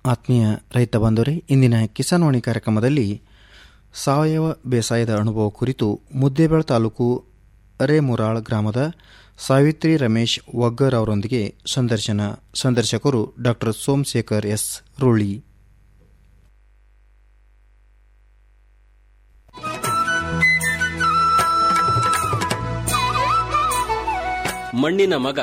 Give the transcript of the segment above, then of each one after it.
ಆತ್ಮೀಯ ರೈತ ಬಂಧುರೇ ಇಂದಿನ ಕಿಸಾನ್ವಾಣಿ ಕಾರ್ಯಕ್ರಮದಲ್ಲಿ ಸಾವಯವ ಬೇಸಾಯದ ಅನುಭವ ಕುರಿತು ಮುದ್ದೇಬೇಳ ತಾಲೂಕು ಅರೇಮುರಾಳ್ ಗ್ರಾಮದ ಸಾವಿತ್ರಿ ರಮೇಶ್ ವಗ್ಗರ್ ಅವರೊಂದಿಗೆ ಸಂದರ್ಶನ ಸಂದರ್ಶಕರು ಡಾಕ್ಟರ್ ಸೋಮಶೇಖರ್ ಎಸ್ ರೂಳಿ ಮಣ್ಣಿನ ಮಗ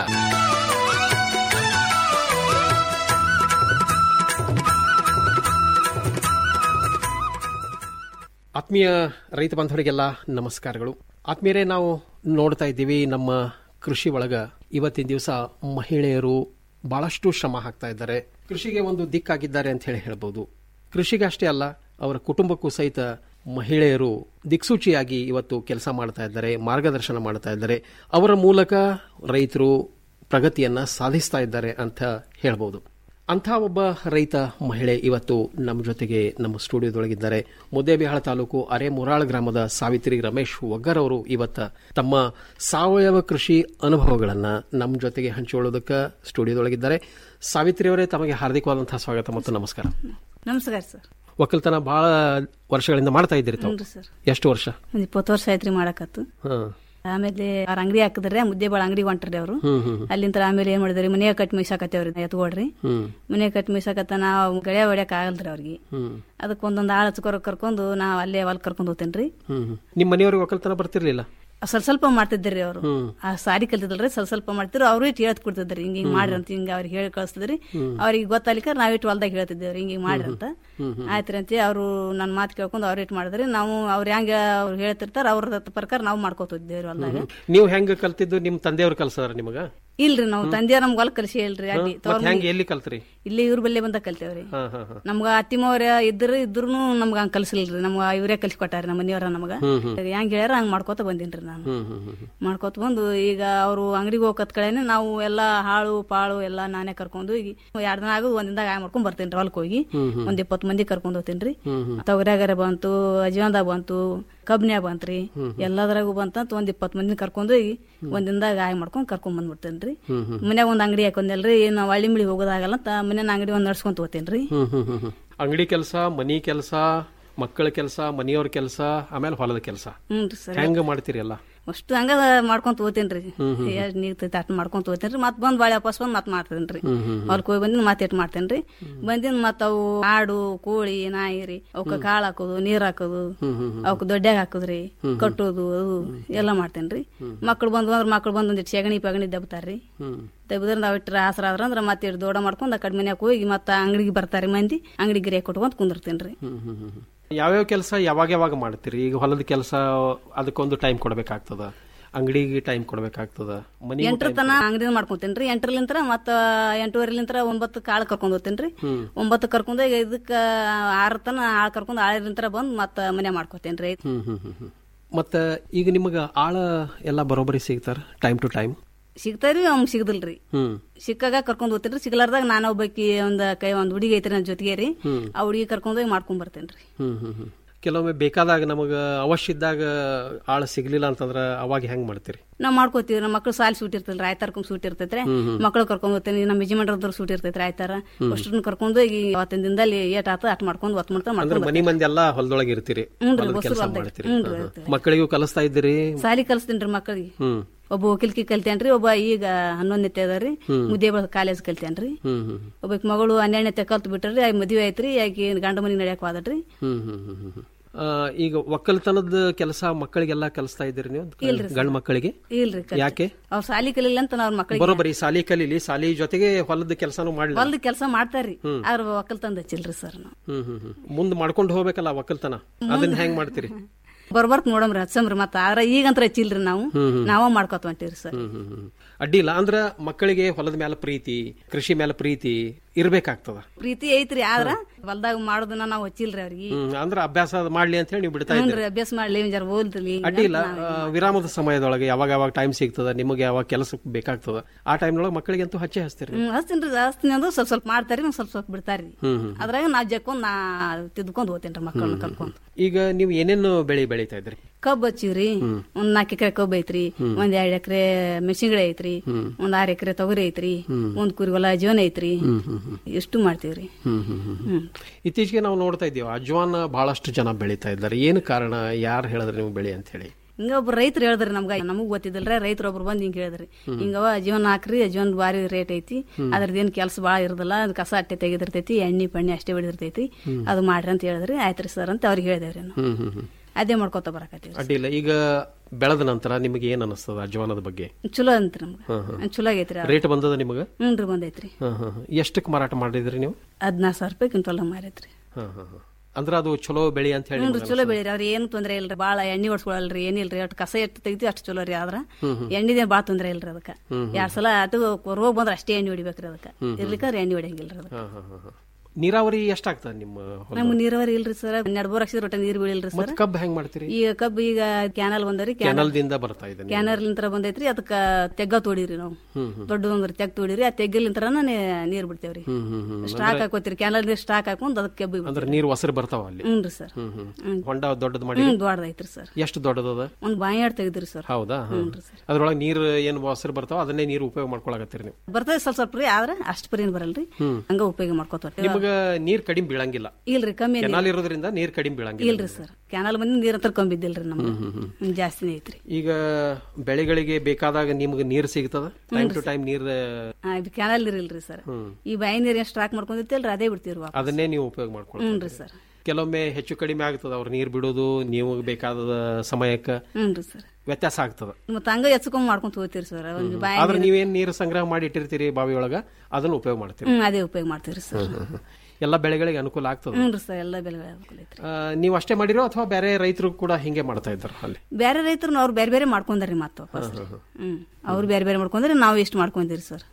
ಆತ್ಮೀಯ ರೈತ ಬಾಂಧವರಿಗೆಲ್ಲ ನಮಸ್ಕಾರಗಳು ಆತ್ಮೀಯರೇ ನಾವು ನೋಡ್ತಾ ಇದ್ದೀವಿ ನಮ್ಮ ಕೃಷಿ ಒಳಗ ಇವತ್ತಿನ ದಿವಸ ಮಹಿಳೆಯರು ಬಹಳಷ್ಟು ಶ್ರಮ ಹಾಕ್ತಾ ಇದ್ದಾರೆ ಕೃಷಿಗೆ ಒಂದು ದಿಕ್ಕಾಗಿದ್ದಾರೆ ಅಂತ ಹೇಳಿ ಹೇಳ್ಬೋದು ಕೃಷಿಗೆ ಅಷ್ಟೇ ಅಲ್ಲ ಅವರ ಕುಟುಂಬಕ್ಕೂ ಸಹಿತ ಮಹಿಳೆಯರು ದಿಕ್ಸೂಚಿಯಾಗಿ ಇವತ್ತು ಕೆಲಸ ಮಾಡ್ತಾ ಇದ್ದಾರೆ ಮಾರ್ಗದರ್ಶನ ಮಾಡ್ತಾ ಇದ್ದಾರೆ ಅವರ ಮೂಲಕ ರೈತರು ಪ್ರಗತಿಯನ್ನ ಸಾಧಿಸ್ತಾ ಇದ್ದಾರೆ ಅಂತ ಹೇಳ್ಬೋದು ಅಂಥ ಒಬ್ಬ ರೈತ ಮಹಿಳೆ ಇವತ್ತು ನಮ್ಮ ಜೊತೆಗೆ ನಮ್ಮ ಸ್ಟುಡಿಯೋದೊಳಗಿದ್ದಾರೆ ಮುದ್ದೇಬಿಹಾಳ ತಾಲೂಕು ಅರೆ ಮುರಾಳ್ ಗ್ರಾಮದ ಸಾವಿತ್ರಿ ರಮೇಶ್ ಒಗ್ಗರ್ ಅವರು ಇವತ್ತ ತಮ್ಮ ಸಾವಯವ ಕೃಷಿ ಅನುಭವಗಳನ್ನ ನಮ್ಮ ಜೊತೆಗೆ ಹಂಚಿಕೊಳ್ಳೋದಕ್ಕೆ ಸ್ಟುಡಿಯೋದೊಳಗಿದ್ದಾರೆ ಸಾವಿತ್ರಿ ಅವರೇ ತಮಗೆ ಹಾರ್ದಿಕವಾದಂತಹ ಸ್ವಾಗತ ಮತ್ತು ನಮಸ್ಕಾರ ನಮಸ್ಕಾರ ಸರ್ ಒಕ್ಕಲ್ತನ ಬಹಳ ವರ್ಷಗಳಿಂದ ಮಾಡ್ತಾ ಇದ್ದೀರಿ ತಾವು ಹ್ಞೂ ಸರ್ ಎಷ್ಟು ವರ್ಷ ಒಂದ್ ಇಪ್ಪತ್ತು ವರ್ಷ ಆಯ್ತ್ರಿ ಮಾಡಕತ್ತು ಹಾ ಆಮೇಲೆ ಅವ್ರ ಅಂಗಡಿ ಹಾಕಿದ್ರೆ ಮುದ್ದೆ ಬಾಳ ಅಂಗಡಿ ಹೊಂಟ್ರಿ ಅವರು ಹ್ಮ್ ಹ್ಮ್ ಅಲ್ಲಿಂದ ಆಮೇಲೆ ಏನ್ ಮಾಡಿದ್ರಿ ಮನೆಯ ಕಟ್ ಮೀಸಾಕತ್ತೇವ್ರಿ ಎತ್ಕೊಡ್ರಿ ಹ್ಮ್ ಮನೆ ಕಟ್ ಮೀಸಾಕತ್ತ ನಾವು ಗೆಳೆಯ ಹೊಡ್ಯಾಕ ಆಗಲ್ರಿ ಅವ್ರಿಗೆ ಹ್ಮ್ ಅದಕ್ಕೆ ಒಂದೊಂದು ಆಳ ಹಚ್ಕೊರ ಕರ್ಕೊಂಡು ನಾವ್ ಅಲ್ಲೇ ಹೊಲ್ ಕರ್ಕೊಂಡು ಹೋಗ್ತೇನ್ರಿ ಹ್ಮ್ ಹ್ಮ್. ನಿಮ್ಮ ಮನೆಯವ್ರಿಗೆ ಒಕ್ಕಲ್ತನ ಬರ್ತಿರ್ಲಿಲ್ಲ ಸ್ವಲ್ಪ ಸ್ವಲ್ಪ ಮಾಡ್ತಿದ್ರಿ ಅವರು ಹ್ಮ್. ಆ ಸಾರಿ ಕಲ್ತಿದ್ರಲ್ರಿ ಸ್ವಲ್ಪ ಸ್ವಲ್ಪ ಮಾಡ್ತಿದ್ರು ಅವ್ರು ಇಟ್ಟು ಹೇಳ್ತ ಕೊಡ್ತಿದ್ರಿ ಹಿಂಗ ಹಿಂಗ್ ಮಾಡ್ರಿ ಅಂತ ಹಿಂಗ ಅವ್ರಿಗೆ ಹೇಳಿ ಕಳಿಸ್ತಿದ್ರಿ ಅವ್ರಿಗೆ ಗೊತ್ತಾಲಿಕ್ಕ ನಾವ್ ಇಟ್ಟು ಹೊಲ್ದಾಗ ಹೇಳ್ತಿದ್ದೇವ್ರಿ ಹಿಂಗ ಹಿಂಗ್ ಮಾಡ್ರಿ ಅಂತ ಆಯ್ತ್ರಿ ಅಂತ ಅವ್ರು ನನ್ನ ಮಾತು ಕೇಳ್ಕೊಂಡು ಅವ್ರು ಇಟ್ಟು ಮಾಡಿದ್ರಿ ನಾವು ಅವ್ರು ಹೆಂಗ ಅವ್ರು ಹೇಳ್ತಿರ್ತಾರ ಅವ್ರ ಪ್ರಕಾರ ನಾವು ಮಾಡ್ಕೋತಿದ್ದೇವ್ರಿ ಹೊಲ್ದಾಗ ನೀವು ಹೆಂಗ ಕಲ್ತಿದ್ದು ನಿಮ್ ತಂದೆಯವ್ರು ಕಲ್ಸಾರ ನಿಮಗ ಇಲ್ರಿ ನಾವು ತಂದೆಯ ನಮ್ಗೆ ಹೊಲ ಕಲಿಸಿ ಇಲ್ರಿ ಅಡ್ಡಿ ಮತ್ ಹೆಂಗ ಎಲ್ಲಿ ಕಲ್ತ್ರಿ ಇಲ್ಲಿ ಇವ್ರ ಬಲ್ಲೆ ಬಂದ ಕಲ್ತೇವ್ರಿ ಹಾ ಹಾ ಹಾ ನಮ್ಗ ಅತ್ತಿಮವ್ರ ಇದ್ರ ಇದ್ರು ನಮ್ಗ ಹಂಗ ಕಲ್ಸಿಲ್ರಿ ನಮ್ಗ ಇವರೇ ಕಲ್ಸಿ ಕೊಟ್ಟಾರಿ ನಮ್ಮ ಮನೆಯವ್ರ ನಮಗ ಹೆಂಗ್ ಹೇಳ್ಯಾರ ಹಂಗ್ ಮಾಡ್ಕೋತ ಬಂದಿನ್ರಿ ನಾನು ಹ್ಮ್ ಹ್ಮ್ ಹ್ಮ್ ಮಾಡ್ಕೋತ ಬಂದು ಈಗ ಅವರು ಅಂಗಡಿಗೆ ಹೋಗತ್ ಕಡೆನೆ ನಾವು ಎಲ್ಲಾ ಹಾಳು ಪಾಳು ಎಲ್ಲಾ ನಾನೇ ಕರ್ಕೊಂಡು ಈಗ ಎರಡ್ ದಿನ ಆಗುದು ಒಂದಿಂದಾಗ ಆಯ್ ಮಾಡ್ಕೊಂಡ್ ಬರ್ತೇನ್ರಿ ಹೊಲಕ್ ಹೋಗಿ ಒಂದ್ ಇಪ್ಪತ್ ಮಂದಿ ಕರ್ಕೊಂಡ್ ಹೋಗ್ತೇನ್ರಿ ತೊಗರ್ಯಾಗಾರ ಬಂತು ಅಜೀವನ್ದಾಗ ಬಂತು ಕಬ್ನ್ಯಾಗ ಬಂತ್ರಿ ಎಲ್ಲದ್ರಾಗೂ ಬಂತಂತ ಒಂದ್ ಇಪ್ಪತ್ ಮಂದಿ ಕರ್ಕೊಂಡು ಹೋಗಿ ಒಂದಿಂದಾಗ ಆಯ್ ಮಾಡ್ಕೊಂಡ್ ಕರ್ಕೊಂಡ್ ಬಂದ್ಬಿಡ್ತೇನ್ರಿ ಮನ್ಯಾಗ ಒಂದ್ ಅಂಗಡಿ ಹಾಕೊಂದಲ್ರಿ ನಾವು ಹಳ್ಳಿ ಮಿಳಿ ಹೋಗೋದಾಗಲ್ಲ ಅಂತ ಮನ್ಯಾನ ಅಂಗಡಿ ಒಂದ್ ನಡ್ಸ್ಕೊಂತ ಹೋಗ್ತೇನ್ರಿ ಹ್ಮ್ ಹ್ಮ್ ಹ್ಮ್ ಹ್ಮ್. ಅಂಗಡಿ ಕೆಲಸ ಮನಿ ಕೆಲಸ ಮಕ್ಕಳ ಕೆಲಸ ಮನೆಯವ್ರ ಕೆಲಸ ಆಮೇಲೆ ಹೊಲದ ಕೆಲಸ ಹ್ಞೂ ಸರ್ ಹೆಂಗ ಮಾಡ್ತೀರಿ ಎಲ್ಲ ಅಷ್ಟು ಹಂಗ ಮಾಡ್ಕೊಂತ ಹೋಗ್ತೇನ್ರಿ ಎಷ್ಟ್ ನೀರ್ತೈತಿ ಅಟ್ ಮಾಡ್ಕೊಂತ ಹೋಗ್ತೇನ್ರಿ ಮತ್ ಬಂದ್ ಬಾಳೆ ವಾಪಸ್ ಬಂದ್ ಮತ್ ಮಾಡ್ತೇನ್ರಿ ಹೊಲ್ಕ್ ಹೋಗಿ ಬಂದಿನ ಮತ್ ಇಟ್ ಮಾಡ್ತೇನ್ರಿ ಬಂದಿನ ಮತ್ ಅವು ಆಡು ಕೋಳಿ ನಾಯಿ ರೀ ಅವಕ್ಕ ಕಾಳು ಹಾಕೋದು ನೀರ್ ಹಾಕೋದು ಅವಕ್ ದೊಡ್ಡ್ಯಾಗ ಹಾಕೋದ್ರಿ ಕಟ್ಟೋದು ಅದು ಎಲ್ಲ ಮಾಡ್ತೇನ್ರಿ ಮಕ್ಳು ಬಂದು ಅಂದ್ರ ಮಕ್ಳು ಬಂದ್ ಒಂದಿಟ್ಟು ಸೆಗಣಿ ಪಗಣಿ ದಬ್ತಾರ್ರಿ ಹ್ಮ್ ದಬ್ದ್ರ ನಾವ್ ಇಟ್ರ ಆಸರ ಆದ್ರ ಅಂದ್ರ ಮತ್ತೆ ಇಟ್ಟು ದೊಡ್ಡ ಮಾಡ್ಕೊಂಡ್ ಆ ಕಡೆ ಮನ್ಯಾಗ ಹೋಗಿ ಮತ್ತ ಅಂಗಡಿಗೆ ಬರ್ತಾರಿ ಮಂದಿ ಅಂಗಡಿ ಗಿರಿಯ ಕೊಟ್ಕೊಂಡ್ ಕುಂದಿರ್ತೇನ್ರಿ ಹ್ಮ್ ಹ್ಮ್ ಹ್ಮ್ ಹ್ಮ್. ಯಾವ್ಯಾವ ಕೆಲಸ ಯಾವಾಗ ಯಾವಾಗ ಮಾಡ್ತೀರಿ ಈಗ ಹೊಲದ ಕೆಲಸ ಅದಕ್ಕೊಂದು ಟೈಮ್ ಕೊಡ್ಬೇಕಾಗ್ತದ ಅಂಗಡಿಗೆ ಟೈಮ್ ಕೊಡ್ಬೇಕಾಗ್ತದ ಮನಿ ಎಂಟ್ರ ತನ ಅಂಗಡಿ ಮಾಡ್ಕೊಂತೇನ್ರಿ ಎಂಟ್ರಲಿಂತ್ರ ಮತ್ತ ಎಂಟೂವರೆಲಿಂತ್ರ ಒಂಬತ್ತು ಕಾಳು ಕರ್ಕೊಂಡ್ ಹೋಗ್ತೇನ್ರಿ ಒಂಬತ್ತು ಕರ್ಕೊಂಡ್ ಹೋಗಿ ಇದಕ್ಕ ಆರ ತನ ಆಳ್ ಕರ್ಕೊಂಡ್ ಆಳಲಿಂತ್ರ ಬಂದ್ ಮತ್ತ ಮನೆ ಮಾಡ್ಕೋತೇನ್ರಿ ಹ್ಮ್ ಹ್ಮ್ ಹ್ಮ್ ಹ್ಮ್. ಮತ್ತ ಈಗ ನಿಮಗ ಆಳ ಎಲ್ಲ ಬರೋಬ್ಬರಿ ಸಿಗ್ತಾರ ಟೈಮ್ ಟು ಟೈಮ್ ಸಿಗ್ತಾರಿ ಅವ್ನ್ ಸಿಗದಿಲ್ರಿ ಹ್ಮ್ ಸಿಕ್ಕಾಗ ಕರ್ಕೊಂಡ್ ಹೋಗ್ತೇನ್ರಿ ಸಿಗ್ಲಾರ್ದಾಗ ನಾನು ಒಬ್ಬಾಕಿ ಒಂದ್ ಕೈ ಒಂದ್ ಹುಡುಗಿ ಐತ್ರಿ ನನ್ನ ಜೊತೆಗೆ ರೀ ಆ ಹುಡುಗಿ ಕರ್ಕೊಂಡ್ ಹೋಗಿ ಮಾಡ್ಕೊಂಡ್ ಬರ್ತೇನ್ರಿ ಹ್ಮ್ ಹ್ಮ್ ಹ್ಮ್ ಕೆಲವೊಮ್ಮೆ ಬೇಕಾದಾಗ ನಮಗ ಅವಶ್ಯ ಇದ್ದಾಗ ಆಳ ಸಿಗ್ಲಿಲ್ಲ ಅಂತಂದ್ರ ಅವಾಗ ಹೆಂಗ್ ಮಾಡ್ತೀರಿ ನಾವ್ ಮಾಡ್ಕೋತೀವಿ ನಮ್ಮ ಮಕ್ಳು ಸಾಲಿ ಸೂಟ್ ಇರ್ತಲ್ರಿ ಆಯ್ತಾರ್ಕೊಂಡ್ ಸೂಟ್ ಇರ್ತೈತ್ರಿ ಮಕ್ಳು ಕರ್ಕೊಂಡ್ ಹೋಗ್ತೇನೆ ನಮ್ಮ ಯಜಮಾನ್ರದ್ರ ಸೂಟ್ ಇರ್ತೈತ್ರಿ ಆಯ್ತಾರ ಅಷ್ಟನ್ನ ಕರ್ಕೊಂಡ್ ಹೋಗಿ ಅವತ್ತಿನ ದಿನದಲ್ಲಿ ಏಟ್ ಆತ ಅಟ್ ಮಾಡ್ಕೊಂಡ್ ಒತ್ ಮಾಡ್ತಾ ಅಂದ್ರೆ ಮಾಡ್ಕೊಂಡ್ ಮನಿ ಮಂದಿ ಎಲ್ಲಾ ಹೊಲದೊಳಗೆ ಇರ್ತೀರಿ ಹ್ಞೂನ್ರಿ, ಹೊಲದ ಹೊಸ್ರು ಕೆಲಸ ಹೊಲ್ದಾಗ. ಮಾಡ್ತೀರಿ ಹ್ಞೂನ್ರಿ, ಹಾ, ಹಾ. ಇರ್ತೀವಿ. ಮಕ್ಕಳಿಗೂ ಕಲಿಸ್ತಾ ಇದ್ದೀರಿ ಸಾಲಿ ಕಲಿಸ್ತೇನ್ರಿ ಮಕ್ಕಳಿಗೆ ಹ್ಮ್ ಒಬ್ಬ ವಕೀಲ್ಕಿ ಕಲ್ತೇನ್ರಿ ಒಬ್ಬ ಈಗ ಹನ್ನೊಂದನೇ ಅದಾರಿ ಮುದ್ದೇಬಳ ಕಾಲೇಜ್ ಕಲ್ತೇನ್ರಿ ಹ್ಮ್ ಹ್ಮ್ ಒಬ್ಬಾಕಿ ಮಗಳು ಹನ್ನೆರಡನೇ ಕಲ್ತು ಬಿಟ್ರಿ ಆಗ ಮದುವೆ ಐತ್ರಿ ಆಕಿ ಗಂಡ ಮನಿ ನಡ್ಯಾಕ ಹೋದಟ್ರಿ ಹ್ಮ್ ಹ್ಮ್ ಹ್ಮ್ ಹ್ಮ್ ಹ್ಮ್. ಆ, ಈಗ ಒಕ್ಕಲ್ತನದ ಕೆಲಸ ಮಕ್ಕಳಿಗೆಲ್ಲ ಕಲಿಸ್ತಾ ಇದ್ದೀರಿ ನೀವು ಗಂಡ ಮಕ್ಕಳಿಗೆ ಇಲ್ರಿ ಕಲ್ತೆ. ಯಾಕೆ ಅವ್ರ ಸಾಲಿ ಕಲಿಲ್ಲ ಅಂತ ಅವ್ರ ಮಕ್ಕಳಿಗೆ ಬರೋಬ್ಬರಿ ಸಾಲಿ ಕಲೀಲಿ ಸಾಲಿ ಜೊತೆಗೆ ಹೊಲದ ಕೆಲಸನೂ ಮಾಡ್ಲಿ ಹೊಲ್ದ ಕೆಲಸ ಮಾಡ್ತಾರ್ರಿ ಆದ್ರ ಒಕ್ಕಲ್ತಂದ ಹಚ್ಚಿಲ್ರಿ ಸರ್ ನಾವು ಹ್ಮ್ ಹ್ಮ್ ಹ್ಮ್ ಮುಂದ್ ಮಾಡ್ಕೊಂಡು ಹೋಗ್ಬೇಕಲ್ಲ ಒಕ್ಕಲ್ತನ ಅದನ್ನ ಹೆಂಗ್ ಮಾಡ್ತೀರಿ ಬರ್ಬರ್ತ್ ನೋಡಮ್ರಿ ಹಚ್ಚಮ್ರಿ ಮತ್ತ ಆದ್ರ ಈಗಂತ್ರ ಹಚ್ಚಿಲ್ರಿ ನಾವು ನಾವ ಮಾಡ್ಕೊತ ಹೊಂಟಿವ್ರಿ ಸರ್ ಹ್ಮ್ ಹ್ಮ್ ಹ್ಮ್ ಅಡ್ಡಿಲ್ಲ ಅಂದ್ರ ಮಕ್ಕಳಿಗೆ ಹೊಲದ ಮೇಲೆ ಪ್ರೀತಿ ಕೃಷಿ ಮೇಲೆ ಪ್ರೀತಿ ಇರ್ಬೇಕಾಗ್ತದ ಪ್ರೀತಿ ಐತ್ರಿ ಆದ್ರ ಹೊಲ್ದಾಗ ಮಾಡೋದನ್ನ ನಾವ್ ಹಚ್ಚಿಲ್ರಿ ಅವ್ರಿಗೆ ಹ್ಮ್ ಅಂದ್ರ ಅಭ್ಯಾಸ ಮಾಡ್ಲಿ ಅಂತ ಹೇಳಿ ನೀವು ಬಿಡ್ತಾ ಇದ್ದೀರಿ ಹ್ಞೂನ್ರಿ ಅಭ್ಯಾಸ ಮಾಡ್ಲಿ ಒಂದ್ ಜರ ಓದ್ಲಿ ಅಡ್ಡಿಲ್ಲ ಆ, ವಿರಾಮದ ಸಮಯದೊಳಗೆ ಯಾವಾಗ ಯಾವಾಗ ಟೈಮ್ ಸಿಗ್ತದ ನಿಮಗೆ ಯಾವಾಗ ಕೆಲಸ ಬೇಕಾಗ್ತದ ಆ ಟೈಮ್ನೊಳಗೆ ಮಕ್ಕಳಿಗೆ ಅಂತೂ ಹಚ್ಚೆ ಹಚ್ತೀರಿ ಹ್ಮ್ ಹಚ್ತೀನ್ರಿ ಹಚ್ತೀನಿ ಅಂದ್ರೆ ಸ್ವಲ್ಪ ಸ್ವಲ್ಪ ಮಾಡ್ತಾರಿ ಒಂದ್ ಸ್ವಲ್ಪ ಸ್ವಲ್ಪ ಬಿಡ್ತಾರಿ ಅದ್ರಾಗ ನಾ ಜಕ್ಕೊಂಡ್ ನಾ ತಿದ್ಕೊಂಡ್ ಹೋಗ್ತೇನ್ರಿ ಮಕ್ಕಳನ್ನ ಕರ್ಕೊಂಡ್ ಈಗ ನೀವು ಏನೇನು ಬೆಳೆ ಬೆಳೀತಾ ಇದ್ರಿ ಕಬ್ಬ್ ಹಚ್ಚಿವ್ರಿ ಒಂದ್ ನಾಲ್ಕು ಎಕರೆ ಕಬ್ಬ್ ಐತ್ರಿ ಒಂದ್ ಎರಡ್ ಎಕರೆ ಮೆಣಸಿನಕಾಯಿ ಐತ್ರಿ ಒಂದ್ ಆರ್ ಎಕರೆ ತೊಗರಿ ಐತ್ರಿ ಒಂದ್ ಕುರಿ ಹೊಲ ಜೀವನ ಐತ್ರಿ ಇಷ್ಟು ಮಾಡ್ತೀವ್ರಿ ಹ್ಮ್ ಇತ್ತೀಚೆಗೆ ನಾವು ನೋಡ್ತಾ ಇದ್ದೀವಿ ಅಜ್ವಾನ ಬಹಳಷ್ಟು ಜನ ಬೆಳೀತಾ ಇದ್ದಾರೆ ಏನು ಕಾರಣ ಯಾರು ಹೇಳಿದ್ರೆ ನೀವು ಬೆಳಿ ಅಂತ ಹೇಳಿ ಹಿಂಗ ಒಬ್ರು ರೈತರು ಹೇಳಿದ್ರಿ ನಮ್ಗ ನಮಗ್ ಗೊತ್ತಿದ್ದಲ್ರಿ ರೈತರು ಒಬ್ರು ಬಂದ್ ಹಿಂಗ ಹೇಳಿದ್ರಿ ಹಿಂಗವ ಜೀವನ ಹಾಕ್ರಿ ಜೀವನ ಭಾರಿ ರೇಟ್ ಐತಿ ಅದ್ರದ್ದು ಏನ್ ಕೆಲಸ ಭಾಳ ಇರೋದಿಲ್ಲ ಅದ್ ಕಸ ಅಟ್ಟೆ ತೆಗೆದಿರ್ತೈತಿ ಎಣ್ಣೆ ಪಣ್ಣೆ ಅಷ್ಟೇ ಬಿಡಿದಿರ್ತೈತಿ ಅದು ಮಾಡ್ರಿ ಅಂತ ಹೇಳಿದ್ರಿ ಆಯ್ತ್ರಿ ಸರ್ ಅಂತ ಅವ್ರಿಗೆ ಹೇಳಿದೇವ್ರಿ ನಾವು ಹ್ಮ್ ಹ್ಮ್ ಹ್ಮ್ ಅದೇ ಮಾಡ್ಕೊತ ಬರಕತ್ತೀವಿ ಅಡ್ಡಿಲ್ಲ ಈಗ ಬೆಳೆದ ನಂತರ ನಿಮಗೆ ಏನ್ ಅನಿಸ್ತದ ಅಜ್ವಾನದ ಬಗ್ಗೆ ಚಲೋ ಅಂತ್ರಿ ನಮ್ಗ ಚಲೋ ಆಗೈತ್ರಿ ಅದು. ರೇಟ್ ಬಂದದ ನಿಮಗೆ ಹ್ಞೂನ್ರಿ ಬಂದೈತ್ರಿ ಹ್ಮ್ ಹ್ಮ್ ಹ್ಮ್. ಎಷ್ಟಕ್ಕೆ ಮಾರಾಟ ಮಾಡಿದ್ರಿ ನೀವು ಹದಿನಾರು ಸಾವಿರ ರೂಪಾಯಿ ಕ್ವಿಂಟಲ್ ಮಾರೈತ್ರಿ ಹ್ಮ್ ಹ್ಮ್ ಹ್ಮ್. ಅಂದ್ರೆ ಅದು ಚಲೋ ಬೆಳಿ ಅಂತ ಹೇಳಿ ಹ್ಞೂ ಚಲೋ ಬೆಳೀರಿ ಅವ್ರ ಏನು ತೊಂದ್ರೆ ಇಲ್ರಿ ಭಾಳ ಎಣ್ಣೆ ಹೊಡ್ಸ್ಕೊಳಲ್ರಿ ಏನಿಲ್ರಿ ಅಷ್ಟು ಕಸ ಎಷ್ಟು ತೆಗಿತೀವಿ ಅಷ್ಟು ಚಲೋ ರೀ ಆದ್ರ ಎಣ್ಣಿದೆ ಭಾಳ ತೊಂದ್ರೆ ಇಲ್ರಿ ಅದಕ್ಕೆ ಎರಡ್ ಸಲ ಅటు ರೋಗ ಬಂದ್ರೆ ಅಷ್ಟೇ ಎಣ್ಣೆ ಹೊಡಿಬೇಕ್ರಿ ಅದಕ್ಕೆ ಇರ್ಲಿಕ್ಕಾದ್ರೆ ಎಣ್ಣೆ ಹೊಡಿಯಂಗಿಲ್ರಿ ಅದಕ್ಕೆ ಹಾ, ಹಾ, ಹಾ, ಹಾ. ನೀರಾವರಿ ಎಷ್ಟಾಗ್ತದೆ ನಿಮ್ಮ ಹೊಲ ನಮ್ಗೆ ನೀರಾವರಿ ಇಲ್ರಿ ಸರ್ ಹನ್ನೆರಡು ಬೋರ್ ಹಾಕ್ಸಿದ್ರೆ ಒಟ್ಟ ನೀರು ಬೀಳಿಲ್ರಿ ಸರ್ ಮತ್ ಕಬ್ಬು ಹೆಂಗ್ ಮಾಡ್ತೀರಿ ಈಗ ಕಬ್ಬು ಈಗ ಕ್ಯಾನಲ್ ಬಂದರಿ ಕ್ಯಾನಲ್ ಕೆನಲ್ದಿಂದ ಬರ್ತಾ ಇದೆ ನೀರು. ಕ್ಯಾನಲ್ ನಿಂತರ ಬಂದೈತ್ರಿ ಅದಕ್ಕ ತೆಗ್ಗ ತೋಡಿರಿ ನಾವು ದೊಡ್ಡದೊಂದ್ರ ತೆಗ್ ತೋಡಿರಿ ಆ ತೆಗ್ಗಲಿಂತ್ರನ ನೀರ್ ಬಿಡ್ತೇವ್ರಿ ಹ್ಮ್ ಹ್ಮ್ ಹ್ಮ್ ಸ್ಟಾಕ್ ಹಾಕೋತಿರಿ ಕ್ಯಾನಲ್ ನೀರ್ ಸ್ಟಾಕ್ ಹಾಕೊಂಡ್ ಅದಕ್ಕೆ ಕೆಬ್ಬಿ ಅಂದ್ರೆ ನೀರು ಹೊಸರು ಬರ್ತಾವ ಅಲ್ಲಿ ಹ್ಞೂ ಸರ್ ಹ್ಮ್ ಹ್ಮ್ ಹೊಂಡ ದೊಡ್ಡದು ಮಾಡಿ ಹ್ಮ್ ದೊಡ್ಡದೈತ್ರಿ ಸರ್ ಎಷ್ಟು ದೊಡ್ಡದದ ಒಂದ್ ಬಾಯಾಡ್ ತೆಗ್ದಿರಿ ಸರ್ ಹೌದಾ ಅದ್ರೊಳಗೆ ನೀರು ಏನ್ ಹೊಸರು ಬರ್ತಾವ ಅದನ್ನೇ ನೀರು ಉಪಯೋಗ ಮಾಡ್ಕೊಳಕತ್ತೀರಿ ನೀವು ಬರ್ತದೆ ಸ್ವಲ್ಪ ಸ್ವಲ್ಪ ರೀ ಆದ್ರೆ ಅಷ್ಟು ಪರಿ ಬರಲ್ರಿ ಹಂಗ ಉಪಯೋಗ ಮಾಡ್ಕೋತ ನಿಮಗ ನೀರ್ ಕಡಿಮೆ ಬೀಳಂಗಿಲ್ಲ ಇಲ್ರಿ ಕಮ್ಮಿ ಏನ್ ಕೆನಾಲ್ ಇರೋದ್ರಿಂದ ನೀರ್ ಕಡಿಮೆ ಬೀಳಂಗಿಲ್ಲ ಇಲ್ರಿ ಸರ್ ಕ್ಯಾನಲ್ ಮಂದಿ ನೀರ್ ಅಂತ ಕಂಬಿದ್ದಿಲ್ರಿ ನಮ್ಗೆ ಹ್ಮ್, ಜಾಸ್ತಿನೇ ಐತ್ರಿ ಈಗ ಬೆಳೆಗಳಿಗೆ ಬೇಕಾದಾಗ ನಿಮ್ಗೆ ನೀರ್ ಸಿಗ್ತದ ಟೈಮ್ ಟು ಟೈಮ್ ನೀರ್ ಆ, ಇದು ಕ್ಯಾನಲ್ ನೀರ್ ಇಲ್ರಿ ಸರ್ ಈ ಬಾಯಿ ನೀರ್ ಏನ್ ಸ್ಟಾಕ್ ಮಾಡ್ಕೊಂಡಿರ್ತಿಲ್ರಿ ಅದೇ ಬಿಡ್ತೀವ್ರಿ ವಾಪಸ್. ಅದನ್ನೇ ನೀವು ಉಪಯೋಗ ಮಾಡ್ಕೊಳ್ಳಿ ಹ್ಞೂನ್ರಿ ಸರ್ ಕೆಲವೊಮ್ಮೆ ಹೆಚ್ಚು ಕಡಿಮೆ ಆಗ್ತದ ಅವ್ರ ನೀರ್ ಬಿಡೋದು ನೀವು ಬೇಕಾದ ಸಮಯಕ್ಕ ಹ್ಞೂನ್ರಿ ಸರ್ ವ್ಯತ್ಯಾಸ ಆಗ್ತದ ಮತ್ತ ಹಂಗ ಎಚ್ಕೊಂಡ್ ಮಾಡ್ಕೊಂತ ಹೋಗ್ತೀರಿ ಸರ್ ಒಂದು ಬಾಯಿ ಆದ್ರೆ ನೀವೇನ್ ನೀರು ಸಂಗ್ರಹ ಮಾಡಿ ಇಟ್ಟಿರ್ತೀರಿ ಬಾವಿ ಒಳಗ ಅದನ್ನ ಉಪಯೋಗ ಮಾಡ್ತೀರಿ ಹ್ಮ್ ಅದೇ ಉಪಯೋಗ ಮಾಡ್ತೀವ್ರಿ ಸರ್ ಎಲ್ಲ ಬೆಳೆಗಳಿಗೆ ಅನುಕೂಲ ಆಗ್ತದ ಹ್ಞೂನ್ರಿ ಸರ್ ಎಲ್ಲ ಬೆಲೆ ಅನುಕೂಲ ಐತ್ರಿ ಆ, ನೀವು ಅಷ್ಟೇ ಮಾಡಿರೋ ಅಥವಾ ಬೇರೆ ರೈತರು ಕೂಡ ಹಿಂಗೆ ಮಾಡ್ತಾ ಇದ್ದಾರೆ ಅಲ್ಲಿ ಬೇರೆ ರೈತರು ಅವ್ರು ಬೇರೆ ಬೇರೆ ಮಾಡ್ಕೊಂಡಾರಿ ಮತ್ತೆ ವಾಪಸ್ ಹ್ಮ್ ಅವ್ರು ಬೇರೆ ಬೇರೆ ಮಾಡ್ಕೊಂಡ್ರಿ ನಾವು ಇಷ್ಟು ಮಾಡ್ಕೊಂತೀರಿ ಸರ್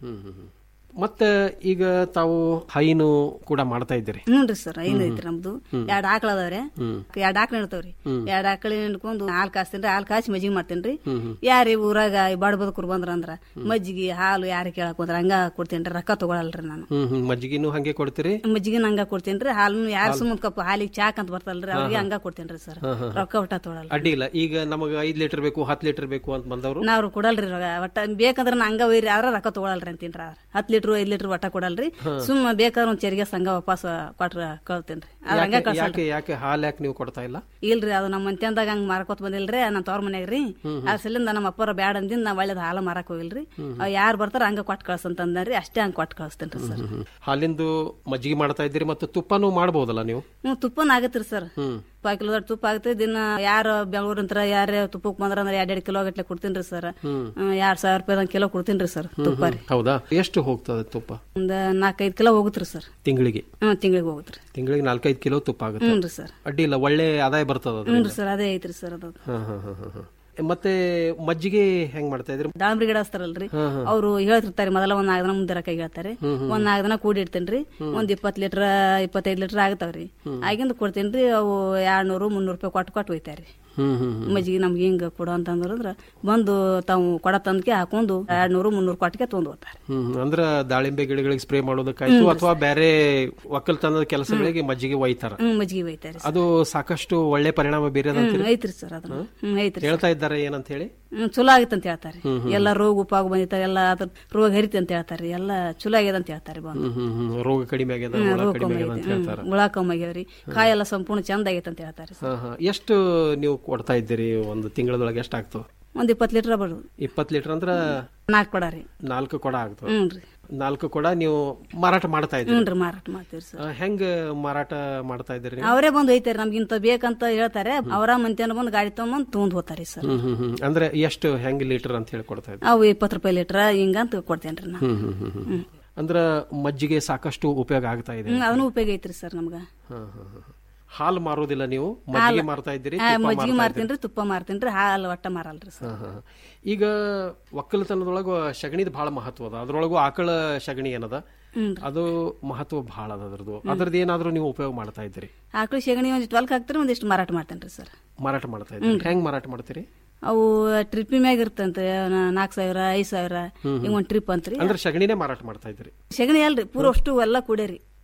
ಮತ್ತೆ ಈಗ ತಾವು ಹೈನು ಕೂಡ ಮಾಡ್ತಾ ಇದ್ದೀರಿ ಹ್ಞೂನ್ರಿ ಸರ್ ಐದು ಐತ್ರಿ ನಮ್ದು ಎರಡ್ ಆಕಳ ಅದಾವ್ರಿ ಎರಡ್ ಆಕಳ ಇರ್ತಾವ್ರಿ ಎರಡ್ ಆಕಳ ಹಿಡ್ಕೊಂಡು ಹಾಲ್ ಕಾಸ್ತೀನ್ರಿ ಹಾಲ್ ಕಾಸಿ ಮಜ್ಜಿಗೆ ಮಾಡ್ತೇನ್ರಿ ಯಾರಿ ಊರಾಗ ಬಡ ಬದುಕರು ಬಂದ್ರ ಅಂದ್ರ ಮಜ್ಜಿಗೆ ಹಾಲು ಯಾರು ಕೇಳಕ್ ಬಂದ್ರ ಹಂಗ ಕೊಡ್ತೇನ್ರಿ ರೊಕ್ಕ ತಗೊಳಲ್ರಿ ನಾನು ಹ್ಮ್ ಹ್ಮ್ ಮಜ್ಜಿಗೆನು ಹಂಗೆ ಕೊಡ್ತೀರಿ ಮಜ್ಜಿಗೆ ಹಂಗ ಕೊಡ್ತೇನ್ರಿ ಹಾಲು ಯಾರು ಸುಮ್ಮನೆ ಕಪ್ ಹಾಲಿಗೆ ಚಾಕ್ ಅಂತ ಬರ್ತಲ್ರಿ ಅವ್ರಿಗೆ ಹಂಗ ಕೊಡ್ತೇನ್ರಿ ಸರ್ ರೊಕ್ಕ ಒಟ್ಟ ತೊಗೊಳಲ್ಲ ಅಡ್ಡಿ ಇಲ್ಲ ಈಗ ನಮಗ ಐದ್ ಲೀಟರ್ ಬೇಕು ಹತ್ತು ಲೀಟರ್ ಬೇಕು ಅಂತ ಬಂದವರು ನಾವ್ ಕೊಡಲ್ರಿ ರೊಕ್ಕ. ಒಟ್ಟ ಬೇಕಂದ್ರ ನಾ ಹಂಗ ಒಯ್ರಿ ಆದ್ರ ರೊಕ್ಕ ತಗೊಳಲ್ರಿ ಅಂತೀನ್ರಿ ಆದ್ರ ಹತ್ ಲೀಟರ್ ಐದ್ ಲೀಟರ್ ಒಟ್ಟ ಕೊಡಲ್ರಿ ಸುಮ್ಮ ಬೇಕಾದ್ರ ಒಂದ್ ಚೆರಿಗೆ ಸಂಘ ವಾಪಸ್ ಕೊಟ್ರ ಕಳ್ತೇನ್ರಿ ಅದ್ ಹಂಗ ಕಳ್ಸಲ್ರಿ ಯಾಕೆ ಯಾಕೆ ಹಾಲು ಯಾಕೆ ನೀವು ಕೊಡ್ತಾ ಇಲ್ಲ ಇಲ್ರಿ ಅದು ನಮ್ಮ ಮಂತ್ಯಂದಾಗ ಹಂಗ ಮಾರ್ಕೋತ ಬಂದಿಲ್ರಿ ನನ್ನ ತವ್ರ ಮನ್ಯಾಗ ರೀ ಅದ್ರ ಸಲಿಂದ ನಮ್ಮ ಅಪ್ಪರ ಬ್ಯಾಡ ಅಂದಿಂದ ನಾ ಒಳ್ಳೇದ್ ಹಾಲ ಮಾರಕ್ ಹೋಗಿಲ್ರಿ ಯಾರು ಬರ್ತಾರ ಹಂಗ ಕೊಟ್ಟು ಕಳ್ಸಂತ ಅಂದ್ರಿ ಅಷ್ಟೇ ಹಂಗ ಕೊಟ್ಟು ಕಳಿಸ್ತೇನ್ರಿ ಸರ್ ಹಾಲಿಂದು ಮಜ್ಜಿಗೆ ಮಾಡ್ತಾ ಇದ್ದೀರಿ ಮತ್ತು ತುಪ್ಪನೂ ಮಾಡ್ಬೋದಲ್ಲ ನೀವು ಹ್ಮ್ ತುಪ್ಪನ ಆಗತ್ರಿ ಸರ್ ಪಾವ್ ಕಿಲೋ ತುಪ್ಪ ಆಗುತ್ತೆ ದಿನ ಯಾರು ಬೆಂಗಳೂರಿಂತ್ರ ಯಾರೇ ತುಪ್ಪಕ್ಕೆ ಬಂದ್ರ ಅಂದ್ರೆ ಎರಡ್ ಎರಡ್ ಕಿಲೋ ಗಟ್ಲೆ ಕೊಡ್ತೀನ್ರಿ ಸರ್ ಎರಡ್ ಸಾವಿರ ರೂಪಾಯಿ ಕಿಲೋ ಕೊಡ್ತೀನ್ರಿ ಸರ್ ತುಪ್ಪ ರೀ ಹೌದಾ ಎಷ್ಟು ಹೋಗ್ತದೆ ತುಪ್ಪ ಒಂದ್ ನಾಲ್ಕೈದು ಕಿಲೋ ಹೋಗುತ್ರಿ ಸರ್ ತಿಂಗಳಿಗೆ ಹ್ಮ್ ತಿಂಗಳಿಗೆ ಹೋಗುತ್ರಿ ತಿಂಗಳಿಗೆ ನಾಲ್ಕೈದು ಕಿಲೋ ತುಪ್ಪ ಆಗುತ್ತೆ ಹ್ಞೂನ್ರಿ ಸರ್ ಅಡ್ಡಿ ಇಲ್ಲ ಒಳ್ಳೆ ಆದಾಯ ಬರ್ತದ ಅದು ಹ್ಞೂನ್ರಿ ಸರ್ ಅದೇ ಐತ್ರಿ ಸರ್ ಅದು ಹಾ ಹಾ ಹಾ ಹಾ ಹಾ. ಮತ್ತೆ ಮಜ್ಜಿಗೆ ಹೆಂಗ್ ಮಾಡ್ತಾ ಇದ್ರಿ ದಾಳಂಬ್ರಿ ಗಿಡ ಹಚ್ತಾರಲ್ರಿ ಅವ್ರು ಹೇಳ್ತಿರ್ತಾರೆ ಮೊದಲ ಒಂದ್ ನಾಲ್ಕು ದಿನ ಮುಂದೆ ರೊಕ್ಕ ಹೇಳ್ತಾರೆ ಒಂದ್ ನಾಲ್ಕು ದಿನ ಕೂಡಿ ಇಡ್ತೇನ್ರಿ ಒಂದ್ ಇಪ್ಪತ್ ಲೀಟರ್ ಇಪ್ಪತ್ತೈದು ಲೀಟರ್ ಆಗ್ತಾವ್ರಿ ಆಗಿಂದ ಕೊಡ್ತೇನ್ರಿ ಅವು ಎರಡ್ ನೂರು ಮುನ್ನೂರು ರೂಪಾಯಿ ಕೊಟ್ಟು ಕೊಟ್ಟು ಒಯ್ತಾರ್ರಿ ಹ್ಮ್ ಹ್ಮ್ ಮಜ್ಜಿಗೆ ನಮ್ಗೆ ಹಿಂಗ ಕೊಡು ಅಂತಂದ್ರ ಬಂದು ತಾವು ಕೊಡ ತಂದ್ಕೆ ಹಾಕೊಂಡು ಎರಡ್ ನೂರು ಮುನ್ನೂರು ಕೊಟ್ಟಿಗೆ ತೊಗೊಂಡ್ ಹೋಗ್ತಾರೆ ಹ್ಮ್ ಅಂದ್ರ ದಾಳಿಂಬೆ ಗಿಡಗಳಿಗೆ ಸ್ಪ್ರೇ ಮಾಡೋದಕ್ಕಾಯ್ತು ಅಥವಾ ಬೇರೆ ಒಕ್ಕಲ್ತನದ ಕೆಲಸಗಳಿಗೆ ಮಜ್ಜಿಗೆ ಒಯ್ತಾರ ಹ್ಮ್ ಮಜ್ಜಿಗೆ ಒಯ್ತಾರೆ ಅದು ಸಾಕಷ್ಟು ಒಳ್ಳೆ ಪರಿಣಾಮ ಬೀರದಂತ ಹ್ಮ್ ಐತ್ರಿ ಸರ್ ಅದನ್ನ ಹ್ಮ್ ಐತ್ರಿ ಹೇಳ್ತಾ ಇದ್ದಾರೆ ಏನಂತ ಹೇಳಿ ಹ್ಮ್ ಚಲೋ ಆಗಿತ್ತು ಅಂತ ಹೇಳ್ತಾರೆ ಎಲ್ಲ ರೋಗ ಉಪಾಗ ಬಂದಿರ್ತಾರೆ ಎಲ್ಲ ಅದ್ರ ರೋಗ ಹರಿತಿ ಅಂತ ಹೇಳ್ತಾರೆ ಎಲ್ಲ ಚಲೋ ಆಗ್ಯದ ಅಂತ ಹೇಳ್ತಾರೆ ಬಂದು ಹ್ಮ್ ಹ್ಮ್ ಹ್ಮ್ ರೋಗ ಕಡಿಮೆ ಆಗ್ಯದ ಹುಳ ರೋಗ ಕಡಿಮೆ ಕಮ್ಮಿ ಆಗ್ಯದ ಅಂತ ಐತಿ ಹೇಳ್ತಾರ ಹ್ಮ್ ಹುಳ ಕಮ್ಮಿ ಆಗ್ಯಾವ್ರಿ ಕಾಯಿ ಎಲ್ಲ ಸಂಪೂರ್ಣ ಚಂದ ಆಗೈತೆ ಅಂತ ಹೇಳ್ತಾರೆ ಹಾ ಹಾ ಎಷ್ಟು ನೀವು ಕೊಡ್ತಾ ಇದ್ದೀರಿ ಒಂದು ತಿಂಗಳದೊಳಗೆ ಎಷ್ಟು ಆಗ್ತವೆ ಒಂದ್ ಇಪ್ಪತ್ತು ಲೀಟರ್ ಬರೋದು ಇಪ್ಪತ್ತು ಲೀಟರ್ ಅಂದ್ರ ನಾಲ್ಕು ಕೊಡ ರೀ ನಾಲ್ಕು ಕೊಡ ಆಗ್ತವೆ ಹ್ಞೂ ರೀ ನಾಲ್ಕು ಕೊಡ ನೀವು ಮಾರಾಟ ಮಾಡ್ತಾ ಇದ್ದೀರಿ ಹ್ಞೂ ರೀ ಮಾರಾಟ ಮಾಡ್ತೀವಿ ಸರ್ ಆ, ಹೆಂಗ್ ಮಾರಾಟ ಮಾಡ್ತಾ ಇದ್ದೀರಿ ನೀವು? ಅವರೇ ಬಂದು ಒಯ್ತಾರೆ ನಮ್ಗೆ ಇಂಥ ಬೇಕಂತ ಹೇಳ್ತಾರೆ ಅವರ ಮಂತ್ಯಾನ ಬಂದು ಗಾಡಿ ತಗೊಂಬಂದು ತೊಗೊಂಡ್ ಹೋಗ್ತಾರೆ ಸರ್ ಹ್ಮ್ ಹ್ಮ್ ಹ್ಮ್ ಅಂದ್ರೆ ಎಷ್ಟು ಹೆಂಗ್ ಲೀಟರ್ ಅಂತ ಹೇಳಿ ಕೊಡ್ತಾ ಇದ್ದೀರಿ ಅವು ಇಪ್ಪತ್ತು ರೂಪಾಯಿ ಲೀಟರ್ ಹಿಂಗಂತ ಕೊಡ್ತೇನ್ರಿ ನಾ ಹ್ಮ್ ಹ್ಮ್ ಹ್ಮ್ ಹ್ಮ್ ಅಂದ್ರ ಮಜ್ಜಿಗೆ ಸಾಕಷ್ಟು ಉಪಯೋಗ ಆಗ್ತಾ ಇದೆ ಹ್ಮ್ ಅದನ್ನು ಉಪಯೋಗ ಐತ್ರಿ ಸರ್ ನಮ್ಗ ಹಾ, ಹಾ, ಹಾ, ಹಾ. ಹಾಲು ಮಾರೋದಿಲ್ಲ ನೀವು ಮಜ್ಜಿಗೆ ಮಾರ್ತಾ ಇದ್ದೀರಿ ಆ, ತುಪ್ಪ ಮಜ್ಜಿಗೆ ಮಾರ್ತಾ ಮಾರ್ತೀನ್ರಿ ತುಪ್ಪ ಮಾರ್ತೀನ್ರಿ ಹಾಲು ಒಟ್ಟ ಮಾರಲ್ರಿ ಸರ್ ಹಾ, ಹಾ. ಈಗ ಒಕ್ಕಲತನದೊಳಗ ಸಗಣಿದ ಬಹಳ ಮಹತ್ವ ಅದ ಅದ್ರೊಳಗು ಆಕಳ ಸಗಣಿ ಏನದ ಅದು ಮಹತ್ವ ಬಹಳ ಅದ ಅದ್ರದ್ದು ಅದ್ರದ್ದು ಏನಾದ್ರೂ ನೀವು ಉಪಯೋಗ ಮಾಡ್ತಾ ಇದ್ದೀರಿ ಆಕಳು ಶಗಣಿ ಒಂದಿಷ್ಟು ಹೊಲ್ಕ್ ಹಾಕ್ತಾರೆ ಒಂದಿಷ್ಟು ಮಾರಾಟ ಮಾಡ್ತೇನ್ರಿ ಸರ್ ಮಾರಾಟ ಮಾಡ್ತಾ ಇದ್ದೀರಿ ಹೆಂಗ್ ಮಾರಾಟ ಮಾಡ್ತೀರಿ ಅವು ಟ್ರಿಪ್ ಮ್ಯಾಗ ಇರ್ತಂತೆ ನಾಲ್ಕು ಸಾವಿರ ಐದ್ ಸಾವಿರ ಹಿಂಗ ಒಂದ್ ಟ್ರಿಪ್ ಅಂತ್ರಿ ಅಂದ್ರೆ ಸಗಣಿನೇ ಮಾರಾಟ ಮಾಡ್ತಾ ಇದ್ದೀರಿ ಸಗಣಿ ಅಲ್ರಿ ಪೂರ ಅಷ್ಟು ಎಲ್ಲ ಕೂಡೇರಿ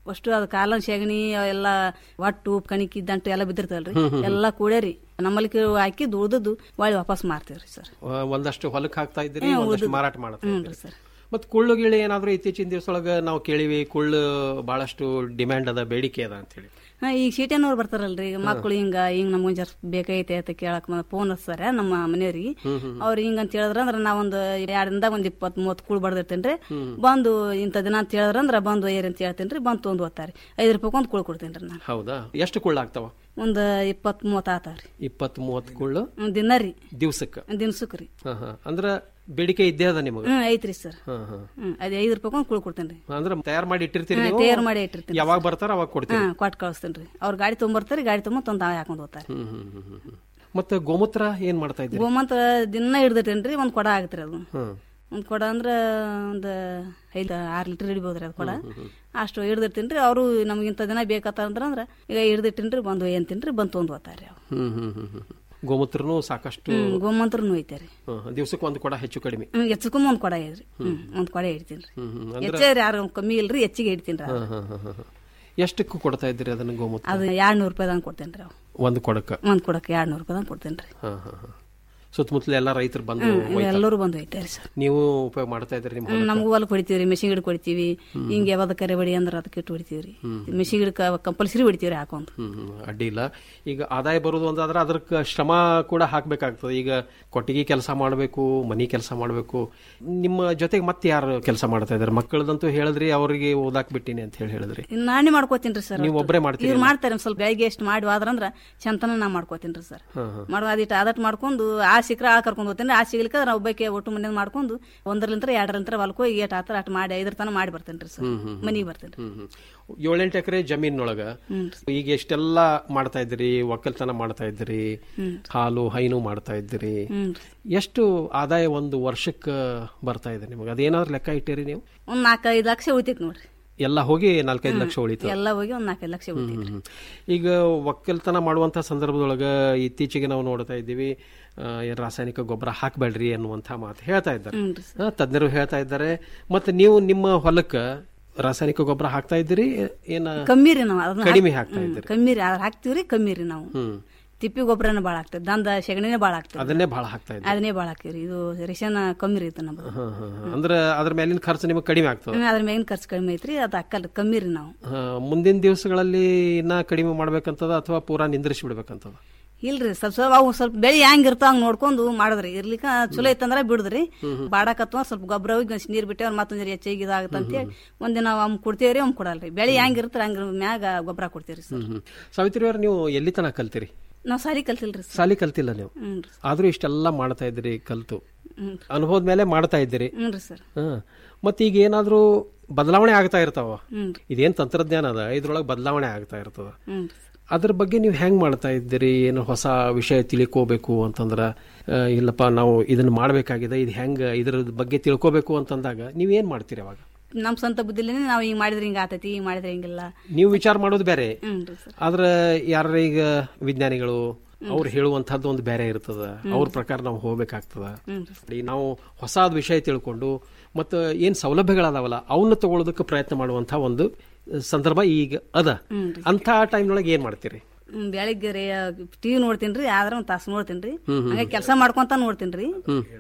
ಅಷ್ಟು ಅದು ಕಾಲನ್ ಸೆಗಣಿ ಎಲ್ಲ ಒಟ್ಟು ಕಣಿಕಿ ದಂಟು ಎಲ್ಲ ಬಿದ್ದಿರ್ತಲ್ರಿ ಎಲ್ಲಾ ಕೂಡೇರಿ ನಮ್ಮಲ್ಲಿ ಹಾಕಿ ದುಡ್ದದ್ದು ಒಳ್ಳೆ ವಾಪಸ್ ಮಾರ್ತೀವ್ರಿ ಸರ್ ಆ, ಒಂದಷ್ಟು ಹೊಲಕ್ಕೆ ಹಾಕ್ತಾ ಇದ್ದೀರಿ ಒಂದಷ್ಟು ಮಾರಾಟ ಮಾಡ್ತಾ ಹ್ಞೂ ಇದ್ದೀರಿ ಸರ್ ಮತ್ ಕುಳ್ಳು ಗಿಳಿ ಏನಾದ್ರು ಇತ್ತೀಚಿನ ದಿವಸೊಳಗ ನಾವು ಕೇಳಿವಿ ಕುಳ್ಳು ಬಹಳಷ್ಟು ಡಿಮ್ಯಾಂಡ್ ಅದ ಬೇಡಿಕೆ ಅದ ಅಂತ ಹೇಳಿ ಹಾ ಈಗ ಸೀಟನವ್ರು ಬರ್ತಾರಲ್ರಿ ಈಗ ಮಕ್ಕಳು ಹಿಂಗ ಹಿಂಗ್ ನಮ್ಗೆ ಜರ್ ಬೇಕೈತೆ ಅಂತ ಕೇಳಕ್ ಫೋನ್ ಹಚ್ತಾರ ನಮ್ಮ ಮನೆಯವ್ರಿಗೆ ಅವ್ರು ಹಿಂಗ ಅಂತ ಹೇಳಿದ್ರ ಅಂದ್ರ ನಾವೊಂದು ಎರಡರಿಂದ ಒಂದ್ ಇಪ್ಪತ್ ಮೂವತ್ ಕೂಳ್ ಬಡ್ದಿರ್ತೇನ್ರಿ ಬಂದು ಇಂಥ ದಿನ ಅಂತ ಹೇಳಿದ್ರ ಅಂದ್ರ ಬಂದು ಒಯ್ಯರಿ ಅಂತ ಹೇಳ್ತೇನ್ರಿ ಬಂದು ತೊಗೊಂಡ್ ಹೋಗ್ತಾರಿ ಐದು ರೂಪಾಯಿ ಒಂದು ಕೂಳ್ ಕೊಡ್ತೇನ್ರಿ ನಾನು ಹೌದಾ ಎಷ್ಟು ಕುಳ್ಳು ಆಗ್ತಾವ ಒಂದ್ ಇಪ್ಪತ್ ಮೂವತ್ ಆತಾವ್ರಿ ಇಪ್ಪತ್ ಮೂವತ್ ಕುಳ್ಳು ಒಂದ್ ದಿನ ರೀ ದಿವ್ಸಕ್ಕ ದಿನ್ಸಕ್ ರೀ ಹಾ ಹಾ ಅಂದ್ರ ಬೇಡಿಕೆ ಇದ್ದೇ ಅದ ನಿಮಗ ಹ್ಮ್ ಐತ್ರಿ ಸರ್ ಹಾ ಹಾ ಹ್ಮ್ ಅದ್ ಐದು ರೂಪಾಯಿ ಒಂದು ಕೂಳ್ ಕೊಡ್ತೇನ್ರಿ ಅಂದ್ರ ತಯಾರು ಮಾಡಿ ಇಟ್ಟಿರ್ತೀರಿ ಹಾ, ನೀವು ತಯಾರ್ ಮಾಡಿ ಇಟ್ಟಿರ್ತೀನಿ ಯಾವಾಗ ಬರ್ತಾರ ಅವಾಗ ಕೊಡ್ತೀರಿ ಹಾ ಕೊಟ್ಟು ಕಳಿಸ್ತೇನ್ರಿ ಅವ್ರ ಗಾಡಿ ತೊಗೊಂಬರ್ತಾರಿ ಗಾಡಿ ತೊಗೊಂಬ ತಂದ್ ತಾವೇ ಹಾಕೊಂಡ್ ಹೋಗ್ತಾರೆ ಹ್ಮ್ ಹ್ಮ್ ಹ್ಮ್ ಹ್ಮ್ ಹ್ಮ್. ಮತ್ತೆ ಗೋಮೂತ್ರ ಏನ್ ಮಾಡ್ತಾ ಇದ್ದೀರಿ ಗೋಮಂತ ದಿನ ಹಿಡ್ದಿಟ್ಟೇನ್ರಿ ಒಂದ್ ಕೊಡ ಆಗತ್ರಿ ಅದು ಹ್ಮ್ ಒಂದ್ ಕೊಡ ಅಂದ್ರ ಒಂದ್ ಐದ್ ಆರ್ ಲೀಟರ್ ಹಿಡಿಬೋದ್ರಿ ಅದ್ ಕೊಡ ಅಷ್ಟು ಹಿಡ್ದಿರ್ತೀನ್ರಿ ಅವರು ನಮ್ಗಿಂತ ದಿನ ಬೇಕತ್ತಾರ ಅಂದ್ರ ಈಗ ಹಿಡ್ದಿಟ್ಟಿನ್ರಿ ಬಂದು ಒಯ್ಯಂತೀನ್ರಿ ಬಂದ್ ತೊಗೊಂಡ್ ಹೋಗ್ತಾರ್ರಿ ಅವ್ ಹ್ಮ್ ಹ್ಮ್ ಹ್ಮ್ ಹ್ಮ್ ಹ್ಮ್. ಗೋಮೂತ್ರನು ಸಾಕಷ್ಟು ಹ್ಮ್ ಗೋಮಂತ್ರನು ಒಯ್ತಾರಿ ಹ್ಮ್, ದಿವ್ಸಕ್ಕೆ ಒಂದು ಕೊಡ ಹೆಚ್ಚು ಕಡಿಮೆ ಹ್ಮ್ ಹೆಚ್ಚಕುಮ್ ಒಂದ್ ಕೊಡ ಇದ್ರಿ ಹ್ಮ್ ಒಂದ್ ಕೊಡ ಹಿಡ್ತೀನ್ರಿ ಹ್ಮ್ ಹ್ಮ್ ಹೆಚ್ಚೇ ಯಾರು ಕಮ್ಮಿ ಇಲ್ರಿ ಹೆಚ್ಚಿಗೆ ಹಿಡ್ತೀನ್ರಿ ಹಾ, ಹಾ, ಹಾ, ಹಾ, ಹಾ. ಎಷ್ಟಕ್ಕೂ ಕೊಡ್ತಾ ಇದ್ದೀರಿ ಅದನ್ನ ಗೋಮೂತ್ರ ಅದು ಎರಡ್ ನೂರ್ ರೂಪಾಯಿದಂಗ್ ಕೊಡ್ತೇನ್ರಿ ಅವ್ ಒಂದು ಕೊಡಕ್ಕ ಒಂದ್ ಕೊಡಕ್ಕೆ ಎರಡ್ ನೂರ್ ರೂಪಾಯಿದಂಗ್ ಕೊಡ್ತೇನ್ರಿ ಹಾ ಹಾ ಹಾ ಸುತ್ತಮುತ್ತಲ ಎಲ್ಲ ರೈತರು ಬಂದು ಹ್ಮ್ ಎಲ್ಲರೂ ಬಂದು ಒಯ್ತಾರಿ ಸರ್ ನೀವು ಉಪಯೋಗ ಮಾಡ್ತಾ ಇದ್ದೀರಿ ನಿಮ್ಮ ಹ್ಮ್, ನಮಗೂ ಹೊಲಕ್ ಹೊಡಿತೀವ್ರಿ ಮೆಷಿನ್ ಗಿಡಕ್ಕೆ ಹೊಡಿತೀವಿ ಹಿಂಗೆ ಯಾವ್ದ ಕರೆ ಬಡಿ ಅಂದ್ರ ಅದಕ್ಕೆ ಇಟ್ಟು ಹೊಡಿತೀವ್ರಿ ಮೆಷಿನ್ ಗಿಡಕ್ಕೆ ಕಂಪಲ್ಸರಿ ಹೊಡಿತೀವ್ರಿ ಹಾಕೊಂಡ್ ಹ್ಮ್ ಹ್ಮ್, ಅಡ್ಡಿ ಇಲ್ಲ ಈಗ ಆದಾಯ ಬರೋದು ಒಂದಾದ್ರೆ ಅದಕ್ಕೆ ಶ್ರಮ ಕೂಡ ಹಾಕ್ಬೇಕಾಗ್ತದೆ ಈಗ ಕೊಟ್ಟಿಗೆ ಕೆಲಸ ಮಾಡಬೇಕು ಮನಿ ಕೆಲಸ ಮಾಡಬೇಕು ನಿಮ್ಮ ಜೊತೆಗೆ ಮತ್ತೆ ಯಾರು ಕೆಲಸ ಮಾಡ್ತಾ ಇದ್ದಾರೆ ಮಕ್ಕಳದಂತೂ ಹೇಳಿದ್ರಿ ಅವರಿಗೆ ಓದಾಕ್ ಬಿಟ್ಟಿನಿ ಅಂತ ಹೇಳಿ ಹೇಳಿದ್ರಿ ಇನ್ ನಾನೇ ಮಾಡ್ಕೋತೀನ್ರಿ ಸರ್ ನೀವು ಒಬ್ಬರೇ ಮಾಡ್ತೀರಿ ಇವ್ರು ಮಾಡ್ತಾರೆ ಒಂದ್ ಸ್ವಲ್ಪ ಬೆಳಿಗ್ಗೆ ಎಷ್ಟು ಮಾಡಿ ಹೋದ್ರಂದ್ರ ಚಂತನ ನಾ ಮಾಡ್ಕೋತೀನ್ರಿ ಸರ್ ಮಾಡುವ ಅದಿಟ್ಟು ಅದಟ್ ಮಾಡ್ಕೊಂಡು ಆ ಸಿಕ್ರ ಆ ಕರ್ಕೊಂಡು ಹೋಗ್ತೇನೆ ಆ ಸಿಗ್ಲಿಕ್ಕ ನಾವು ಒಬ್ಬಕ್ಕೆ ಒಟ್ಟು ಮನೆ ಮಾಡ್ಕೊಂಡು ಒಂದರಲಿಂತ್ರ ಎರಡರಂತ್ರ ಹೊಲಕ್ಕೆ ಹೋಗಿ ಏಟ್ ಆತರ ಅಟ್ ಮಾಡಿ ಐದರ ತನ ಮಾಡಿ ಬರ್ತೇನ್ರಿ ಸರ್ ಮನಿಗೆ ಬರ್ತೇನ್ರಿ ಹ್ಮ್ ಹ್ಮ್ ಏಳೆಂಟು ಎಕರೆ ಜಮೀನೊಳಗ ಈಗ ಎಷ್ಟೆಲ್ಲ ಮಾಡ್ತಾ ಇದ್ದೀರಿ ಒಕ್ಕಲ್ತನ ಮಾಡ್ತಾ ಇದ್ದೀರಿ ಹಾಲು ಹೈನು ಮಾಡ್ತಾ ಇದ್ದೀರಿ ಎಷ್ಟು ಆದಾಯ ಒಂದು ವರ್ಷಕ್ಕೆ ಬರ್ತಾ ಇದೆ ನಿಮಗೆ ಅದೇನಾದ್ರು ಲೆಕ್ಕ ಇಟ್ಟಿರಿ ನೀವು ಒಂದ್ ನಾಲ್ಕೈದು ಲಕ್ಷ ಉಳಿತೈತಿ ನೋಡ್ರಿ ಎಲ್ಲ ಹೋಗಿ ನಾಲ್ಕೈದು ಲಕ್ಷ ಉಳಿತು ಎಲ್ಲ ಹೋಗಿ ಒಂದ್ ನಾಲ್ಕೈದು ಲಕ್ಷ ಉಳಿತೈತಿ ಹ್ಮ್. ಈಗ ಒಕ್ಕಲ್ತನ ಮಾಡುವಂತ ಸಂದರ್ಭದೊಳಗ ಇತ್ತೀಚೆಗೆ ನಾವು ನೋಡ್ತಾ ಇದ್ದೀವಿ ಆ, ಏನ್ ರಾಸಾಯನಿಕ ಗೊಬ್ಬರ ಹಾಕಬೇಡ್ರಿ ಅನ್ನುವಂಥ ಮಾತು ಹೇಳ್ತಾ ಇದ್ದಾರೆ ಹ್ಞೂ ಆ, ತಜ್ಞರು ಹೇಳ್ತಾ ಇದ್ದಾರೆ ಮತ್ತೆ ನೀವು ನಿಮ್ಮ ಹೊಲಕ್ಕ ರಾಸಾಯನಿಕ ಗೊಬ್ಬರ ಹಾಕ್ತಾ ಇದ್ದೀರಿ ಏನ ಕಮ್ಮಿ ರೀ ನಾವು ಅದನ್ನ ಕಡಿಮೆ ಹಾಕ್- ಹಾಕ್ತಾ ಹ್ಮ್, ಇದ್ದೀರಿ ಕಮ್ಮಿ ರೀ ಅದ್ ಹಾಕ್ತಿವ್ರಿ ಕಮ್ಮಿ ರೀ ನಾವು ಹ್ಮ್ ತಿಪ್ಪಿ ಗೊಬ್ಬರನೇ ಭಾಳ ಆಗ್ತದೆ ದಂದ ಸೆಗಣಿನೇ ಭಾಳ ಆಗ್ತದೆ ಅದನ್ನೇ ಬಹಳ ಹಾಕ್ತಾ ಇದ್ದೀರಿ ಅದನ್ನೇ ಭಾಳ ಹಾಕಿವ್ರಿ ಇದು ರೇಷನ್ ಕಮ್ಮಿ ರೀ ಇದು ನಮ್ದು ಹಾ, ಹಾ, ಹಾ. ಅಂದ್ರ ಅದ್ರ ಮೇಲಿನ ಖರ್ಚು ನಿಮಗೆ ಕಡಿಮೆ ಆಗ್ತದೆ ಹ್ಮ್, ಅದ್ರ ಮ್ಯಾಗಿನ ಖರ್ಚು ಕಡಿಮೆ ಐತ್ರಿ ಅದು ಅಕ್ಕಲ್ ಕಮ್ಮಿ ರೀ ನಾವು ಹಾ, ಮುಂದಿನ ದಿವಸಗಳಲ್ಲಿ ಇನ್ನ ಕಡಿಮೆ ಮಾಡ್ಬೇಕಂತದ ಅಥವಾ ಪೂರಾ ನಿಂದ್ರಿಸಿ ಬಿಡ್ಬೇಕಂತದ ಇಲ್ರಿ ಸ್ವಲ್ಪ ಸ್ವಲ್ಪ ಅವು ಸ್ವಲ್ಪ ಬೆಳಿ ಹೆಂಗ್ ಇರ್ತಾವ ಹಂಗ್ ನೋಡ್ಕೊಂಡು ಮಾಡಿದ್ರಿ ಇರ್ಲಿಕ್ಕ ಚಲೋ ಐತಂದ್ರ ಬಿಡುದ್ರಿ ಬಾಡಕತ್ವ ಸ್ವಲ್ಪ ಗೊಬ್ಬರ ಹೋಗಿ ಒಂದ್ ನೀರ್ ಬಿಟ್ಟೆ ಮತ್ತೊಂದ್ ಜರ ಹೆಚ್ಚಿಗೆ ಇದಾಗತ್ತ ಅಂತೇಳಿ ಒಂದಿನ ಒಮ್ಮೆ ಕೊಡ್ತೇವ್ರಿ ಒಮ್ಮೆ ಕೊಡಲ್ರಿ ಬೆಳಿ ಹೆಂಗ್ ಇರ್ತಾರ ಹಂಗ ಮ್ಯಾಗ ಗೊಬ್ಬರ ಕೊಡ್ತೇವ್ರಿ ಸರ್ ಹ್ಮ್ ಸಾವಿತ್ರಿ ಅವ್ರ ನೀವು ಎಲ್ಲಿ ತನಕ ಕಲ್ತೀರಿ ನಾವ್ ಸಾರಿ ಕಲ್ತಿಲ್ರಿ ಸರ್ ಸಾಲಿ ಕಲ್ತಿಲ್ಲ ನೀವು ಹ್ಞೂ ಆದ್ರೂ ಇಷ್ಟೆಲ್ಲ ಮಾಡ್ತಾ ಇದ್ದೀರಿ ಕಲ್ತು ಹ್ಞೂ ಅನುಭವದ ಮೇಲೆ ಮಾಡ್ತಾ ಇದ್ದೀರಿ ಹ್ಞೂ ರೀ ಸರ್ ಹಾ ಮತ್ತೆ ಈಗ ಏನಾದ್ರೂ ಬದಲಾವಣೆ ಆಗ್ತಾ ಇರ್ತಾವ ಹ್ಞೂ ಇದೇನ್ ತಂತ್ರಜ್ಞಾನ ಅದ ಇದ್ರೊಳಗೆ ಬದಲಾವಣೆ ಆಗ್ತಾ ಇರ್ತದ ಹ್ಞೂ ರೀ ಸರ್ ಅದ್ರ ಬಗ್ಗೆ ನೀವು ಹೆಂಗ್ ಮಾಡ್ತಾ ಇದ್ದೀರಿ ಏನು ಹೊಸ ವಿಷಯ ತಿಳ್ಕೋಬೇಕು ಅಂತಂದ್ರ ಆ, ಇಲ್ಲಪ್ಪ ನಾವು ಇದನ್ನ ಮಾಡ್ಬೇಕಾಗಿದೆ ಇದು ಹೆಂಗ ಇದ್ರ ಬಗ್ಗೆ ತಿಳ್ಕೋಬೇಕು ಅಂತಂದಾಗ ನೀವೇನ್ ಮಾಡ್ತೀರಿ ಅವಾಗ ನಮ್ಮ ಸ್ವಂತ ಬುದ್ಧಿಲೇನೆ ನಾವು ಹಿಂಗ್ ಮಾಡಿದ್ರೆ ಹಿಂಗ ಆತೈತಿ ಹಿಂಗ್ ಮಾಡಿದ್ರೆ ಹಿಂಗಿಲ್ಲ ನೀವು ವಿಚಾರ ಮಾಡೋದು ಬೇರೆ ಹ್ಞೂ ರೀ ಸರ್ ಆದ್ರೆ ಯಾರ ಈಗ ವಿಜ್ಞಾನಿಗಳು ಅವ್ರು ಹೇಳುವಂತಹದ್ದು ಒಂದು ಬೇರೆ ಇರ್ತದ ಅವ್ರ ಪ್ರಕಾರ ನಾವು ಹೋಗ್ಬೇಕಾಗ್ತದ ಹ್ಞೂ ರೀ ಈ ನಾವು ಹೊಸಾದ ವಿಷಯ ತಿಳ್ಕೊಂಡು ಮತ್ತು ಏನ್ ಸೌಲಭ್ಯಗಳದಾವಲ್ಲ ಅವನ್ನ ತಗೊಳ್ಳೋದಕ್ಕೆ ಪ್ರಯತ್ನ ಮಾಡುವಂತ ಒಂದು ಸಂದರ್ಭ ಈಗ ಅದ ಅಂತ ಟೈಮ್ನೊಳಗೆ ಏನ್ ಮಾಡ್ತೀರಿ ಹ್ಮ್, ಬೆಳಿಗ್ಗೆ ರೀ ಟಿವಿ ನೋಡ್ತೀನ್ರಿ ಆದ್ರ ಒಂದ್ ತಾಸು ನೋಡ್ತೀನ್ರಿ ಹಂಗ ಕೆಲಸ ಮಾಡ್ಕೊಂತ ನೋಡ್ತೀನ್ರಿ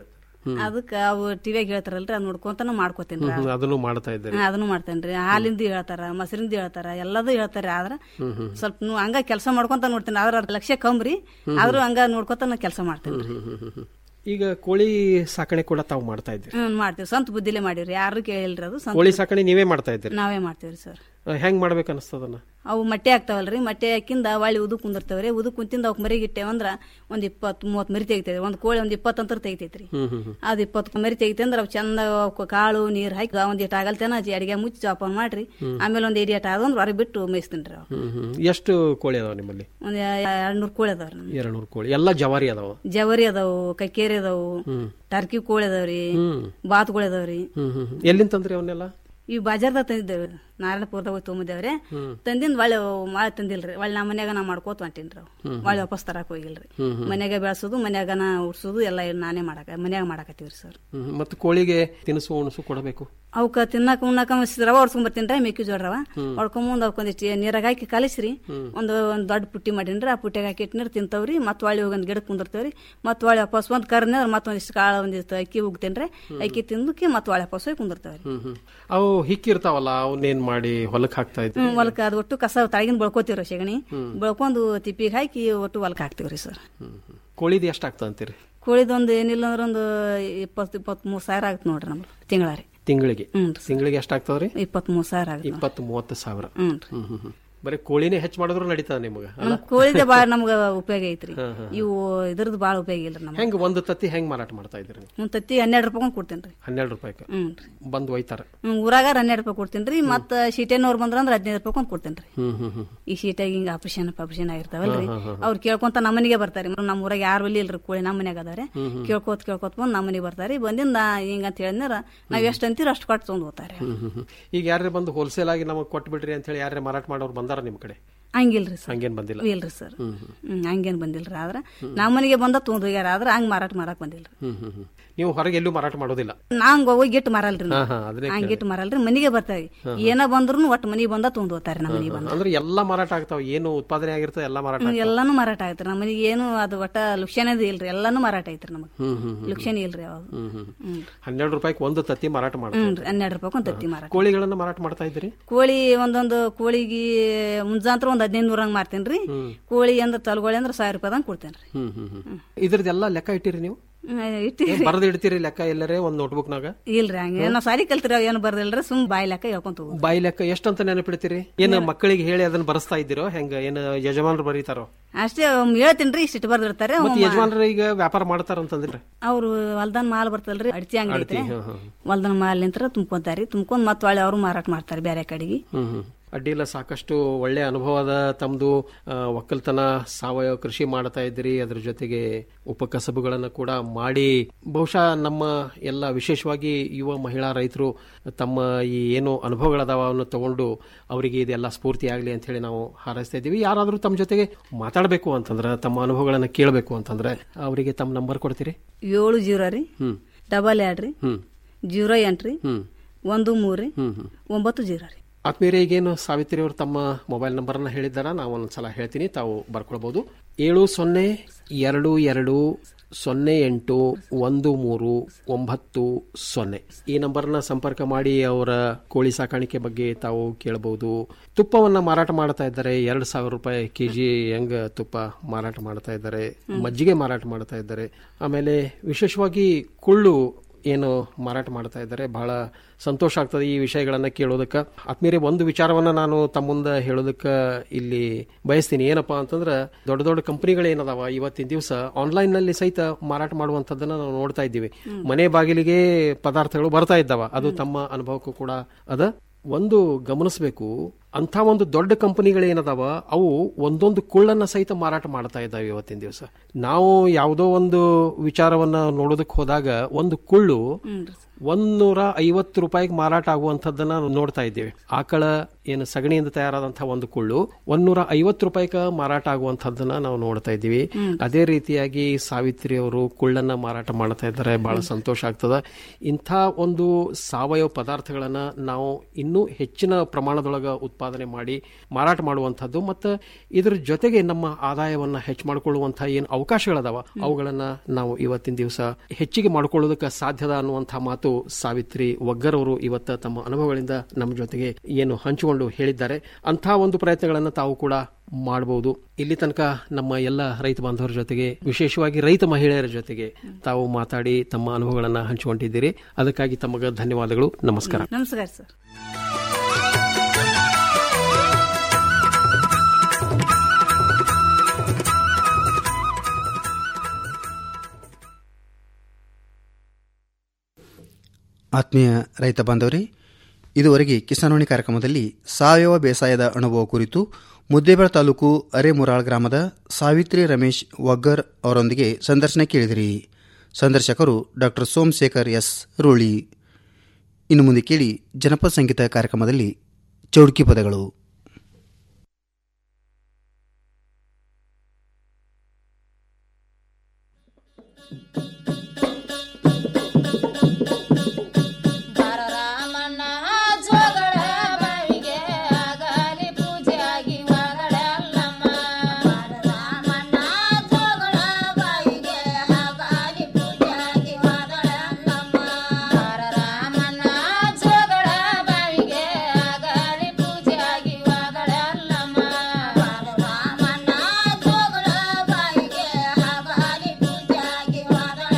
ಅದಕ್ಕ ಅವು ಟಿವಿಯಾಗ ಹೇಳ್ತಾರಲ್ರಿ ಅದ್ ನೋಡ್ಕೊಂತಾನು ಮಾಡ್ಕೋತೀನ್ರಿ ಹ್ಮ್, ಅದನ್ನು ಮಾಡ್ತಾ ಇದ್ದೀರಿ ಹಾ, ಅದನ್ನು ಮಾಡ್ತೇನ್ರಿ ಹಾಲಿಂದ ಹೇಳ್ತಾರ ಮೊಸರಿಂದ ಹೇಳ್ತಾರ ಎಲ್ಲದೂ ಹೇಳ್ತಾರ ಆದ್ರ ಸ್ವಲ್ಪ ನು- ಹಂಗ ಕೆಲಸ ಮಾಡ್ಕೊಂತ ನೋಡ್ತೀನಿ ಆದ್ರ ಅದ್ ಲಕ್ಷ್ಯ ಕಮ್ರಿ ಆದ್ರೂ ಹಂಗ ನೋಡ್ಕೊಂತ ನಾ ಕೆಲಸ ಮಾಡ್ತೇನೆ ಹ್ಮ್, ಹ್ಮ್, ಹ್ಮ್, ಹ್ಮ್. ಈಗ ಕೋಳಿ ಸಾಕಣೆ ಕೂಡ ತಾವು ಮಾಡ್ತಾ ಇದ್ದೀರಿ ಹ್ಮ್ ಮಾಡ್ತೀವಿ ಸ್ವಂತ ಬುದ್ಧಿಲೇ ಮಾಡಿವ್ರಿ ಯಾರು ಕೇಳಿಲ್ರಿ ಅದು ಸ್ವಂತ ಕೋಳಿ ಸಾಕಣೆ ನೀವೇ ಮಾಡ್ತಾ ಇದ್ದೀರಿ ನಾವೇ ಮಾಡ್ತೇವ್ರಿ ಸರ್ ಆ, ಹೆಂಗ್ ಮಾಡ್ಬೇಕು ಅನಿಸ್ತದನ್ನ ಅವು ಮಟ್ಟೆ ಆಗ್ತಾವಲ್ರಿ ಮಟ್ಟೆ ಹಾಕಿಂದ ಹೊಳ್ಳಿ ಉದು ಕುಂದಿರ್ತಾವ್ರಿ ಉದು ಕುಂತಿಂದ ಅವಕ್ ಮರಿಗೆ ಇಟ್ಟೇವಂದ್ರ ಒಂದ್ ಇಪ್ಪತ್ ಮೂವತ್ ಮರಿ ತೆಗಿತೈತಿ ಒಂದ್ ಕೋಳಿ ಒಂದ್ ಇಪ್ಪತ್ ಅಂತರ ತೆಗಿತೈತ್ರಿ ಹ್ಮ್ ಹ್ಮ್ ಹ್ಮ್ ಅದ್ ಇಪ್ಪತ್ ಮರಿ ತೆಗಿತೆ ಅಂದ್ರ ಅವ್ ಚಂದ ಅವಕ್ ಕಾಳು ನೀರ್ ಹಾಕಿ ಒಂದ್ ಇಟ್ ಆಗಲ್ತೇನ ಅಜ್ಜಿ ಅಡಿಗೆ ಮುಚ್ಚಿ ಜೋಪಾನ ಮಾಡ್ರಿ ಆಮೇಲೆ ಒಂದ್ ಏಡಿ ಅಟ್ ಆದಂದ್ರ ಹೊರಗೆ ಬಿಟ್ಟು ಮೇಯಿಸ್ತೀನ್ರಿ ಅವ್ ಹ್ಮ್ ಹ್ಮ್ ಎಷ್ಟು ಕೋಳಿ ಅದಾವ ನಿಮ್ಮಲ್ಲಿ ಒಂದ್ ಎರಡ್ ನೂರ್ ಕೋಳಿ ಅದಾವ್ರಿ ನಮ್ಗೆ ಎರಡು ನೂರು ಕೋಳಿ ಎಲ್ಲ ಜವಾರಿ ಅದಾವ ಜವರಿ ಅದಾವು ಕಕ್ಕೇರಿ ಅದಾವು ಟರ್ಕಿ ಕೋಳಿ ಅದಾವ್ರಿ ಹ್ಮ್ ಬಾತುಗಳು ಅದಾವ್ರಿ ಹ್ಮ್ ಹ್ಮ್ ಹ್ಮ್. ಎಲ್ಲಿಂದ ತಂದ್ರಿ ಅವನ್ನೆಲ್ಲ ಈ ಬಾಜಾರ್ದಾಗ ತಂದಿದ್ದೇವೆ ನಾರಾಯಣಪುರದಾಗ ಹೋಗಿ ತೊಗೊಂಬಂದೇವ್ರಿ ತಂದಿಂದ ಒಳ್ಳೆ ಮಾಳೆ ತಂದಿಲ್ರಿ ಒಳ್ಳೆ ನಮ್ಮ ಮನ್ಯಾಗ ನಾ ಮಾಡ್ಕೋತ ಹೊಂಟೀನ್ರಿ ಅವು ಒಳ್ಳೆ ವಾಪಸ್ ತರಕ್ ಹೋಗಿಲ್ರಿ ಮನ್ಯಾಗ ಬೆಳ್ಸೋದು ಮನ್ಯಾಗ ನಾ ಉಡ್ಸೋದು ಎಲ್ಲ ನಾನೇ ಮಾಡಾಕ ಮನ್ಯಾಗ ಮಾಡಾಕತ್ತೀವ್ರಿ ಸರ್ ಹ್ಮ್. ಮತ್ತು ಕೋಳಿಗೆ ತಿನಿಸು ಉಣಸು ಕೊಡಬೇಕು ಅವಕ್ಕ ತಿನ್ನಕ ಉಣ್ಣಕ ಮಿಸ್ ರವ ಹೊಡ್ಸ್ಕೊಂಡ್ ಬರ್ತೀನಿ ರೀ ಮೆಕ್ಕೆಜೋಳ ರವ ಹೊಡ್ಕೊಂಬಂದ್ ಅವಕ್ಕೊಂದಿಷ್ಟು ನೀರಾಗ ಹಾಕಿ ಕಲಿಸ್ರಿ ಒಂದು ಒಂದ್ ದೊಡ್ಡ ಪುಟ್ಟಿ ಮಾಡೀನ್ರಿ ಆ ಪುಟ್ಟಿಗೆ ಹಾಕಿ ಇಟ್ಟಿನ್ರಿ ತಿಂತಾವ್ರಿ ಮತ್ ಒಳ್ಳೆ ಹೋಗಿ ಒಂದ್ ಗಿಡಕ್ಕೆ ಕುಂದಿರ್ತೇವ್ರಿ ಮತ್ ಒಳ್ಳೆ ವಾಪಸ್ ಒಂದ್ ಕರ್ನ ಮತ್ತೊಂದಿಷ್ಟು ಕಾಳು ಒಂದಿಷ್ಟು ಅಕ್ಕಿ ಉಗ್ತೇನ್ರಿ ಅಕ್ಕಿ ತಿಂದಕ್ಕೆ ಮತ್ ಒಳ್ಳೆ ವಾಪಸ್ ಹೋಗಿ ಕುಂದಿರ್ತೇವ್ರಿ ಹ್ಮ್ ಹ್ಮ್ ಅವು ಹಿಕ್ಕಿರ್ತಾವಲ್ಲ ಅವನ್ನೇನ್ ಮಾಡಿ ಹೊಲಕ್ ಹಾಕ್ತಾ ಇದ್ವಿ ಹ್ಮ್ ಹೊಲಕ್ಕ ಅದು ಒಟ್ಟು ಕಸ ತಳಗಿನ ಬೆಳ್ಕೋತೀವ್ರಿ ಸೆಗಣಿ ಬೆಳ್ಕೊಂಡು ತಿಪ್ಪಿಗೆ ಹಾಕಿ ಒಟ್ಟು ಹೊಲಕ್ಕೆ ಹಾಕ್ತಿವ್ರಿ ಸರ್ ಹ್ಮ್ ಹ್ಮ್. ಕೋಳಿದು ಎಷ್ಟು ಆಗ್ತದೆ ಅಂತೀರಿ ಕೋಳಿದೊಂದು ಏನಿಲ್ಲ ಅಂದ್ರೆ ಒಂದು ಇಪ್ಪತ್ತು ಇಪ್ಪತ್ಮೂರು ಸಾವಿರ ಆಗುತ್ತೆ ನೋಡ್ರಿ ನಮ್ಗೆ ತಿಂಗಳ ರೀ ತಿಂಗಳಿಗೆ ಹ್ಞೂ ತಿಂಗಳಿಗೆ ಎಷ್ಟು ಆಗ್ತದ್ರಿ ಇಪ್ಪತ್ಮೂರು ಸಾವಿರ ಆಗುತ್ತೆ ಇಪ್ಪತ್ತು ಮೂವತ್ತು ಸಾವಿರ ಹ್ಞೂ ರೀ ಹ್ಮ್ ಹ್ಮ್ ಹ್ಮ್. ಬರೀ ಕೋಳಿನೇ ಹೆಚ್ಚು ಮಾಡಿದ್ರು ನಡೀತದ ನಿಮಗೆ ನಮ್ ಕೋಳಿದ ಬಾಳ ನಮ್ಗ ಉಪಯೋಗ ಐತ್ರಿ ಇವು ಇದ್ರದ್ದು ಬಾಳ ಉಪಯೋಗ ಇಲ್ರಿ ನಮ್ಗೆ ಹೆಂಗ್ ಒಂದು ತತ್ತಿ ಹೆಂಗ್ ಮಾರಾಟ ಮಾಡ್ತಾ ಇದ್ರಿ ನೀವು ಒಂದ್ ತತ್ತಿ ಹನ್ನೆರಡು ರೂಪಾಯಿ ಕೊಡ್ತೇನ್ರಿ ಹನ್ನೆರಡು ರೂಪಾಯಿಗೆ ಹ್ಞೂ ರೀ ಬಂದು ಒಯ್ತಾರ ಹ್ಮ್, ಊರಾಗ ಹನ್ನೆರಡು ರೂಪಾಯಿ ಕೊಡ್ತೇನ್ರಿ ಮತ್ತ ಶೀಟೇನವ್ರು ಬಂದ್ರ ಅಂದ್ರೆ ಹದಿನೈದು ರೂಪಾಯಿ ಕೊಂಡ್ ಕೊಡ್ತೇನ್ರಿ ಹ್ಮ್ ಹ್ಮ್ ಹ್ಮ್ ಈ ಶೀಟಾಗಿ ಹಿಂಗ ಆಪರೇಷನ್ ಆಪರೇಷನ್ ಆಗಿರ್ತಾವಲ್ರಿ ಅವ್ರು ಕೇಳ್ಕೊಂತ ನಮ್ಮ ಮನೆಗೆ ಬರ್ತಾರೆ ನಮ್ಮ ಊರಾಗ ಯಾರು ಒಲ್ಲಿ ಇಲ್ರಿ ಕೋಳಿ ನಮ್ಮ ಮನ್ಯಾಗ ಅದಾರೆ ಕೇಳ್ಕೊತ ಕೇಳ್ಕೊತ ಬಂದ್ ನಮ್ಮ ಮನೆಗೆ ಬರ್ತಾರೆ ಬಂದಿಂದ ಹಿಂಗ ಅಂತ ಹೇಳಿದ್ರ ನಾವ್ ಎಷ್ಟ್ ಅಂತೀರ ಅಷ್ಟು ಕೊಟ್ಟು ತೊಗೊಂಡ್ ಹೋಗ್ತಾರೆ ಹ್ಮ್ ಹ್ಮ್ ಹ್ಮ್. ಈಗ ಯಾರೇ ಬಂದು ಹೋಲ್ಸೇಲ್ ಆಗಿ ನಮಗೆ ಕೊಟ್ಟು ಬಿಡ್ರಿ ಅಂತ ಹೇಳಿ ಯಾರೇ ಮಾರಾಟ ಮಾಡೋರು ಬಂದಾರ ನಿಮ್ ಕಡೆ ಹಂಗಿಲ್ರಿ ಸರ್ ಹಂಗೇನ್ ಬಂದಿಲ್ಲ ಇಲ್ರಿ ಸರ್ ಹ್ಮ್ ಹಂಗೇನ್ ಬಂದಿಲ್ರಿ ಆದ್ರ ನಮ್ಮ ಮನೆಗೆ ಬಂದ ತೊಗೊಂಡ್ ಹೋಗ್ಯಾರ ಆದ್ರ ಹಂಗ್ ಮಾರಾಟ ಮಾಡಕ್ ಬಂದಿಲ್ರಿ ಹ್ಮ್ ಹ್ಮ್ ಹ್ಮ್. ನೀವು ಹೊರಗೆ ಎಲ್ಲೂ ಮಾರಾಟ ಮಾಡೋದಿಲ್ಲ ನಾಂಗ್ ಹೋಗಿ ಗಿಟ್ಟು ಮಾರಲ್ರಿ ಹಾ ಹಾ ಅದನ್ನೇ ಹಂಗ್ ಗಿಟ್ಟು ಮಾರಲ್ರಿ ಮನಿಗೆ ಬರ್ತಾವೆ ಏನ ಬಂದ್ರು ಒಟ್ಟು ಮನಿಗೆ ಬಂದ ತೊಗೊಂಡ್ ಹೋಗ್ತಾರೆ ನಮ್ಮ ಮನಿಗೆ ಬಂದ ಅಂದ್ರೆ ಎಲ್ಲಾ ಮಾರಾಟ ಆಗ್ತಾವ ಏನು ಉತ್ಪಾದನೆ ಆಗಿರ್ತದೆ ಎಲ್ಲಾ ಮಾರಾಟ ಆಗ್ತಾವ. ಎಲ್ಲಾನು ಮಾರಾಟ ಆಗತ್ರಿ ನಮ್ಮ ಮನಿಗೆ ಏನು ಅದು ಒಟ್ಟ ಲುಕ್ಷಣದ ಇಲ್ರಿ ಎಲ್ಲಾನು ಮಾರಾಟ ಐತ್ರಿ ನಮಗ್ ಹ್ಮ್ ಹ್ಮ್ ಹ್ಮ್. ಲುಕ್ಷಣ ಇಲ್ರಿ ಯಾವಾಗ ಹ್ಮ್ ಹ್ಮ್ ಹ್ಮ್ ಹನ್ನೆರಡು ರೂಪಾಯಿಗೆ ಒಂದು ತತ್ತಿ ಮಾರಾಟ ಮಾಡ್ತಾರೆ ಹ್ಞೂ ಹನ್ನೆರಡು ರೂಪಾಯಿ ಒಂದು ತತ್ತಿ ಮಾರಾಟ ಕೋಳಿಗಳನ್ನ ಮಾರಾಟ ಮಾಡ್ತಾ ಇದ್ರಿ ಕೋಳಿ ಒಂದೊಂದು ಕೋಳಿಗೆ ಮುಂಜಾಂತ್ರ ಒಂದ್ ಹದಿನೈದು ನೂರಂಗ್ ಮಾರ್ತೇನ್ರಿ ಕೋಳಿ ಅಂದ್ರ ತಲ್ಗೋಳಿ ಅಂದ್ರ ಸಾವಿರ ರೂಪಾಯಿದಂಗ್ ಕೊಡ್ತೇನ್ರಿ ಹ್ಮ್ ಹ್ಮ್ ಹ್ಮ್ ಇದ್ರದ್ದೆಲ್ಲ ಲೆಕ್ಕ ಇಟ್ಟಿರಿ ನೀವು ಹ್ಮ್, ಇಟ್ಟಿ ಬರೆದು ಇಡ್ತೀರಿ ಲೆಕ್ಕ ಎಲ್ಲರೇ ಒಂದ್ ನೋಟ್ಬುಕ್ನಾಗ ಇಲ್ರಿ ಹಂಗೆ ನಾವ್ ಸಾರಿ ಕಲ್ತಿರ ಏನು ಬರ್ದಿಲ್ರಿ ಸುಮ್ ಬಾಯಿ ಲೆಕ್ಕ ಹೇಳ್ಕೊಂತ ಹೋಗುದು ಬಾಯಿ ಲೆಕ್ಕ ಎಷ್ಟಂತ ನೆನಪಿಡ್ತೀರಿ ಏನು ಮಕ್ಕಳಿಗೆ ಹೇಳಿ ಅದನ್ನ ಬರೆಸ್ತಾ ಇದ್ದೀರೋ ಹೆಂಗ ಏನು ಯಜಮಾನರು ಬರೀತಾರೋ ಅಷ್ಟೇ ಒಮ್ಮೆ ಹೇಳ್ತೀನ್ರಿ ಇಷ್ಟು ಬರ್ದಿರ್ತಾರೆ ಮತ್ತೆ ಯಜಮಾನರು ಈಗ ವ್ಯಾಪಾರ ಮಾಡ್ತಾರ ಅಂತಂದ್ರೆ ಅವ್ರು ಹೊಲ್ದನ್ ಮಾಲ್ ಬರ್ತಲ್ರಿ ಅಡ್ಚಿ ಅಂಗಡಿ ಐತ್ರಿ ಹೊಲ್ದನ್ ಮಾಲ್ ನಿಂತ್ರ ತುಂಬ್ಕೊಂತಾರಿ ತುಂಬ್ಕೊಂಡ್ ಮತ್ ಒಳ್ಳೆ ಅವ್ರು ಮಾರಾಟ ಮಾಡ್ತಾರೆ ಬೇರೆ ಕಡೆಗೆ ಹ್ಮ್ ಹ್ಮ್ ಅಡ್ಡಿಲ್ಲ ಸಾಕಷ್ಟು ಒಳ್ಳೆ ಅನುಭವದ ತಮ್ಮದು ಒಕ್ಕಲ್ತನ ಸಾವಯವ ಕೃಷಿ ಮಾಡ್ತಾ ಇದ್ದೀರಿ ಅದ್ರ ಜೊತೆಗೆ ಉಪಕಸಬುಗಳನ್ನು ಕೂಡ ಮಾಡಿ ಬಹುಶಃ ನಮ್ಮ ಎಲ್ಲ ವಿಶೇಷವಾಗಿ ಯುವ ಮಹಿಳಾ ರೈತರು ತಮ್ಮ ಈ ಏನು ಅನುಭವಗಳದಾವ ಅವನ್ನು ತಗೊಂಡು ಅವರಿಗೆ ಇದೆಲ್ಲ ಸ್ಫೂರ್ತಿ ಆಗಲಿ ಅಂತ ಹೇಳಿ ನಾವು ಹಾರೈಸ್ತಾ ಇದ್ದೀವಿ ಯಾರಾದರೂ ತಮ್ಮ ಜೊತೆಗೆ ಮಾತಾಡಬೇಕು ಅಂತಂದ್ರೆ ತಮ್ಮ ಅನುಭವಗಳನ್ನು ಕೇಳಬೇಕು ಅಂತಂದ್ರೆ ಅವರಿಗೆ ತಮ್ಮ ನಂಬರ್ ಕೊಡ್ತೀರಿ ಏಳು ಜೀರೋ ರೀ ಹ್ಮ್ ಡಬಲ್ ಎರಡ್ ರೀ ಹ್ಮ್ ಜೀರೋ ಎಂಟ್ ರೀ ಹ್ಮ್ ಒಂದು ಮೂರು ರೀ ಹ್ಮ್ ಹ್ಮ್ ಒಂಬತ್ತು ಜೀರೋ ರೀ ಆತ್ಮೀಯರೇ ಈಗೇನು ಸಾವಿತ್ರಿ ಅವರು ತಮ್ಮ ಮೊಬೈಲ್ ನಂಬರನ್ನು ಹೇಳಿದ್ದಾರ ನಾವು ಒಂದ್ಸಲ ಹೇಳ್ತೀನಿ ತಾವು ಬರ್ಕೊಳ್ಬಹುದು ಏಳು ಸೊನ್ನೆ ಎರಡು ಎರಡು ಸೊನ್ನೆ ಎಂಟು ಒಂದು ಮೂರು ಒಂಬತ್ತು ಸೊನ್ನೆ ಈ ನಂಬರ್ನ ಸಂಪರ್ಕ ಮಾಡಿ ಅವರ ಕೋಳಿ ಸಾಕಾಣಿಕೆ ಬಗ್ಗೆ ತಾವು ಕೇಳಬಹುದು ತುಪ್ಪವನ್ನ ಮಾರಾಟ ಮಾಡ್ತಾ ಇದ್ದಾರೆ ಎರಡು ಸಾವಿರ ರೂಪಾಯಿ ಕೆಜಿ ಹೆಂಗ ತುಪ್ಪ ಮಾರಾಟ ಮಾಡ್ತಾ ಇದ್ದಾರೆ ಮಜ್ಜಿಗೆ ಮಾರಾಟ ಮಾಡ್ತಾ ಇದ್ದಾರೆ ಆಮೇಲೆ ವಿಶೇಷವಾಗಿ ಕುಳ್ಳು ಏನು ಮಾರಾಟ ಮಾಡ್ತಾ ಇದ್ದಾರೆ ಬಹಳ ಸಂತೋಷ ಆಗ್ತದೆ ಈ ವಿಷಯಗಳನ್ನ ಕೇಳೋದಕ್ಕೆ ಆತ್ಮೀಯರೇ ಒಂದು ವಿಚಾರವನ್ನ ನಾನು ತಮ್ಮ ಮುಂದೆ ಹೇಳೋದಕ್ಕೆ ಇಲ್ಲಿ ಬಯಸ್ತೀನಿ ಏನಪ್ಪಾ ಅಂತಂದ್ರೆ ದೊಡ್ಡ ದೊಡ್ಡ ಕಂಪನಿಗಳು ಏನದಾವ ಇವತ್ತಿನ ದಿವಸ ಆನ್ಲೈನ್ ನಲ್ಲಿ ಸಹಿತ ಮಾರಾಟ ಮಾಡುವಂತದ್ದನ್ನ ನಾವು ನೋಡ್ತಾ ಇದ್ದೀವಿ ಮನೆ ಬಾಗಿಲಿಗೆ ಪದಾರ್ಥಗಳು ಬರ್ತಾ ಇದ್ದಾವ ಅದು ತಮ್ಮ ಅನುಭವಕ್ಕೂ ಕೂಡ ಅದ ಒಂದು ಗಮನಿಸಬೇಕು ಅಂಥ ಒಂದು ದೊಡ್ಡ ಕಂಪನಿಗಳೇನದಾವ ಅವು ಒಂದೊಂದು ಕುಳ್ಳನ್ನ ಸಹಿತ ಮಾರಾಟ ಮಾಡ್ತಾ ಇದ್ದಾವೆ ಇವತ್ತಿನ ದಿವಸ ನಾವು ಯಾವುದೋ ಒಂದು ವಿಚಾರವನ್ನ ನೋಡೋದಕ್ಕೆ ಹೋದಾಗ ಒಂದು ಕುಳ್ಳು ಒಂದೂರ ಐವತ್ತು ರೂಪಾಯಿಗೆ ಮಾರಾಟ ಆಗುವಂಥದ್ದನ್ನ ನಾವು ನೋಡ್ತಾ ಇದ್ದೇವೆ ಆಕಳ ಏನು ಸಗಣಿಯಿಂದ ತಯಾರಾದಂತಹ ಒಂದು ಕುಳ್ಳು ಒಂದೂರ ಐವತ್ತು ರೂಪಾಯಿಗೆ ಮಾರಾಟ ಆಗುವಂಥದ್ದನ್ನ ನಾವು ನೋಡ್ತಾ ಇದ್ದೀವಿ ಅದೇ ರೀತಿಯಾಗಿ ಸಾವಿತ್ರಿ ಅವರು ಕುಳ್ಳನ್ನ ಮಾರಾಟ ಮಾಡ್ತಾ ಇದ್ದಾರೆ ಬಹಳ ಸಂತೋಷ ಆಗ್ತದ ಇಂಥ ಒಂದು ಸಾವಯವ ಪದಾರ್ಥಗಳನ್ನ ನಾವು ಇನ್ನೂ ಹೆಚ್ಚಿನ ಪ್ರಮಾಣದೊಳಗ ಉತ್ಪಾದನೆ ಮಾಡಿ ಮಾರಾಟ ಮಾಡುವಂಥದ್ದು ಮತ್ತು ಇದ್ರ ಜೊತೆಗೆ ನಮ್ಮ ಆದಾಯವನ್ನ ಹೆಚ್ಚು ಮಾಡಿಕೊಳ್ಳುವಂತಹ ಏನು ಅವಕಾಶಗಳದಾವ ಅವುಗಳನ್ನ ನಾವು ಇವತ್ತಿನ ದಿವಸ ಹೆಚ್ಚಿಗೆ ಮಾಡಿಕೊಳ್ಳೋದಕ್ಕೆ ಸಾಧ್ಯದ ಅನ್ನುವಂತಹ ಮಾತು ಸಾವಿತ್ರಿ ಒಗ್ಗರ್ ಅವರು ಇವತ್ತ ತಮ್ಮ ಅನುಭವಗಳಿಂದ ನಮ್ಮ ಜೊತೆಗೆ ಏನು ಹಂಚಿಕೊಂಡು ಹೇಳಿದ್ದಾರೆ ಅಂತಹ ಒಂದು ಪ್ರಯತ್ನಗಳನ್ನು ತಾವು ಕೂಡ ಮಾಡಬಹುದು ಇಲ್ಲಿ ತನಕ ನಮ್ಮ ಎಲ್ಲ ರೈತ ಬಾಂಧವರ ಜೊತೆಗೆ ವಿಶೇಷವಾಗಿ ರೈತ ಮಹಿಳೆಯರ ಜೊತೆಗೆ ತಾವು ಮಾತಾಡಿ ತಮ್ಮ ಅನುಭವಗಳನ್ನು ಹಂಚಿಕೊಂಡಿದ್ದೀರಿ ಅದಕ್ಕಾಗಿ ತಮಗೆ ಧನ್ಯವಾದಗಳು ನಮಸ್ಕಾರ ನಮಸ್ಕಾರ ಸರ್ ಆತ್ಮೀಯ ರೈತ ಬಾಂಧವರೇ ಇದುವರೆಗೆ ಕಿಸಾನ್ವಾಣಿ ಕಾರ್ಯಕ್ರಮದಲ್ಲಿ ಸಾವಯವ ಬೇಸಾಯದ ಅನುಭವ ಕುರಿತು ಮುದ್ದೇಬೇಳ ತಾಲೂಕು ಅರೆಮುರಾಳ್ ಗ್ರಾಮದ ಸಾವಿತ್ರಿ ರಮೇಶ್ ವಗ್ಗರ್ ಅವರೊಂದಿಗೆ ಸಂದರ್ಶನ ಕೇಳಿದಿರಿ ಸಂದರ್ಶಕರು ಡಾಕ್ಟರ್ ಸೋಮಶೇಖರ್ ಎಸ್ ರೂಳಿ ಇನ್ನು ಮುಂದೆ ಕೇಳಿ ಜನಪದ ಸಂಗೀತ ಕಾರ್ಯಕ್ರಮದಲ್ಲಿ ಚೌಡ್ಕಿ ಪದಗಳು ಬಾರರಾಮಣ್ಣ ಜೋಗಳ ಬಾವಿಗೆ ಆಗಲಿ ಪೂಜೆಯಾಗಿ ಒಗಳಲ್ಲಮ್ಮ ಬಾರರಾಮಣ್ಣ ಜೋಗಳ ಬಾವಿಗೆ ಆಗಲಿ ಪೂಜೆಯಾಗಿ ಒಗಳಲ್ಲಮ್ಮ ಬಾರರಾಮಣ್ಣ ಜೋಗಳ ಬಾವಿಗೆ ಆಗಲಿ ಪೂಜೆಯಾಗಿ ಒಗಳಲ್ಲಮ್ಮ ಬಾರರಾಮಣ್ಣ ಜೋಗಳ ಬಾವಿಗೆ ಆಗಲಿ ಪೂಜೆಯಾಗಿ ಒಗಳಲ್ಲಮ್ಮ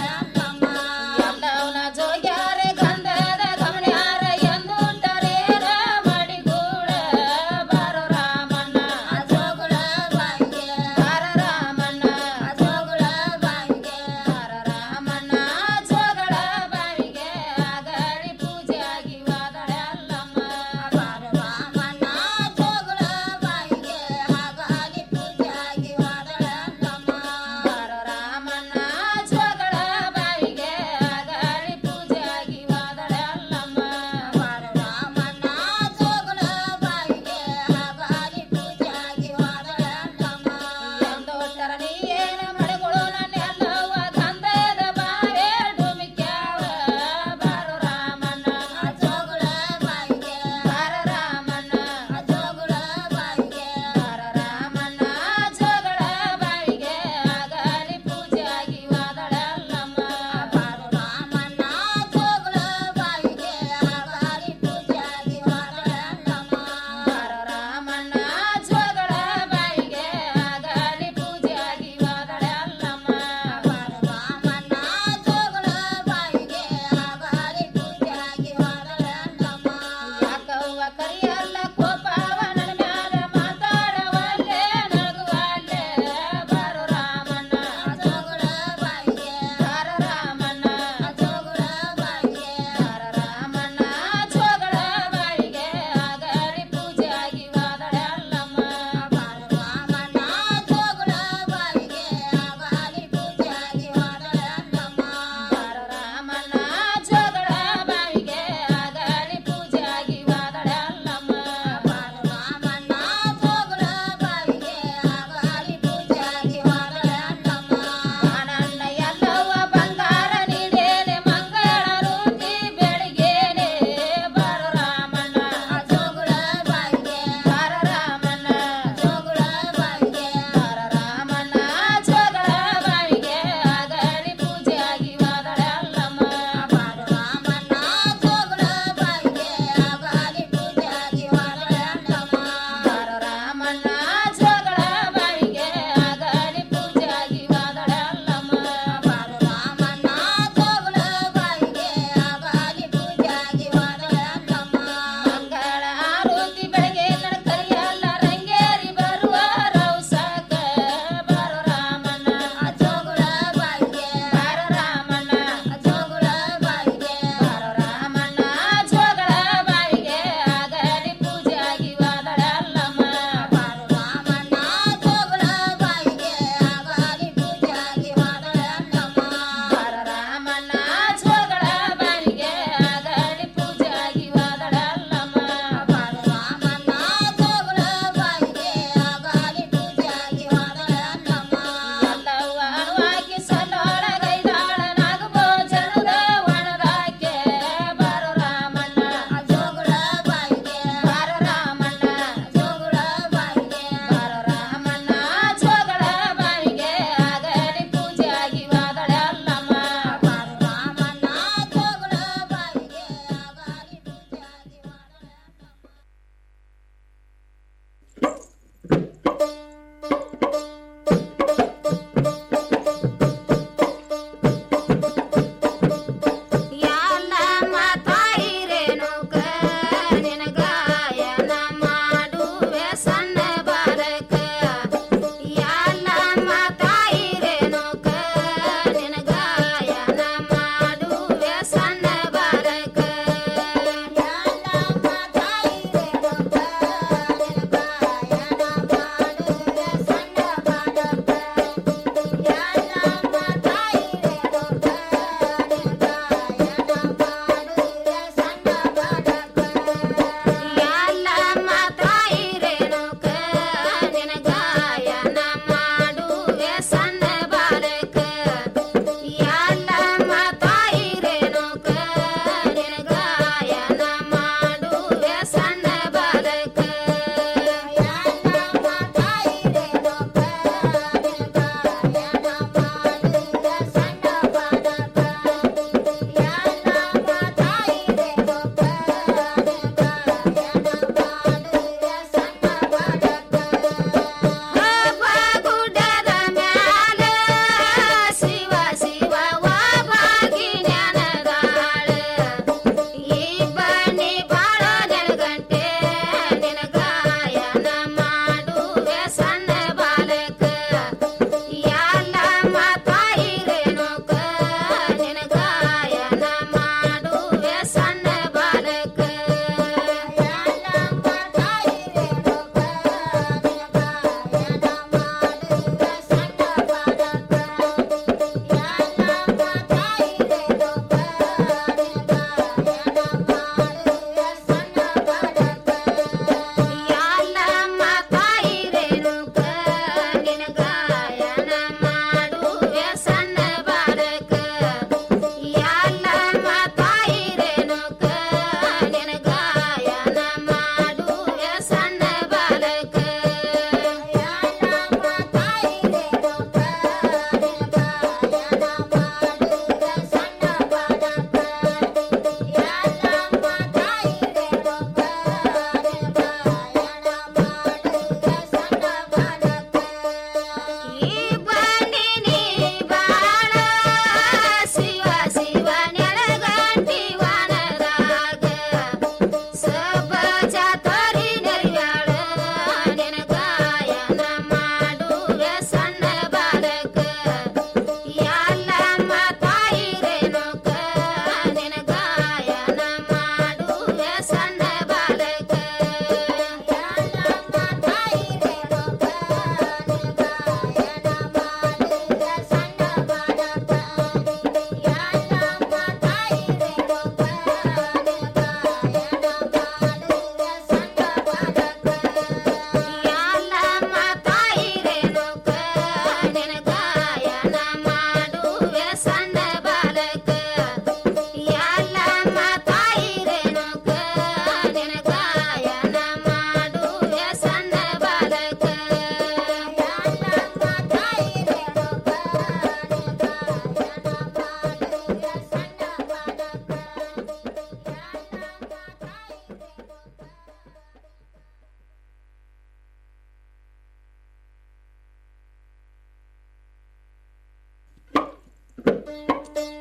ಿ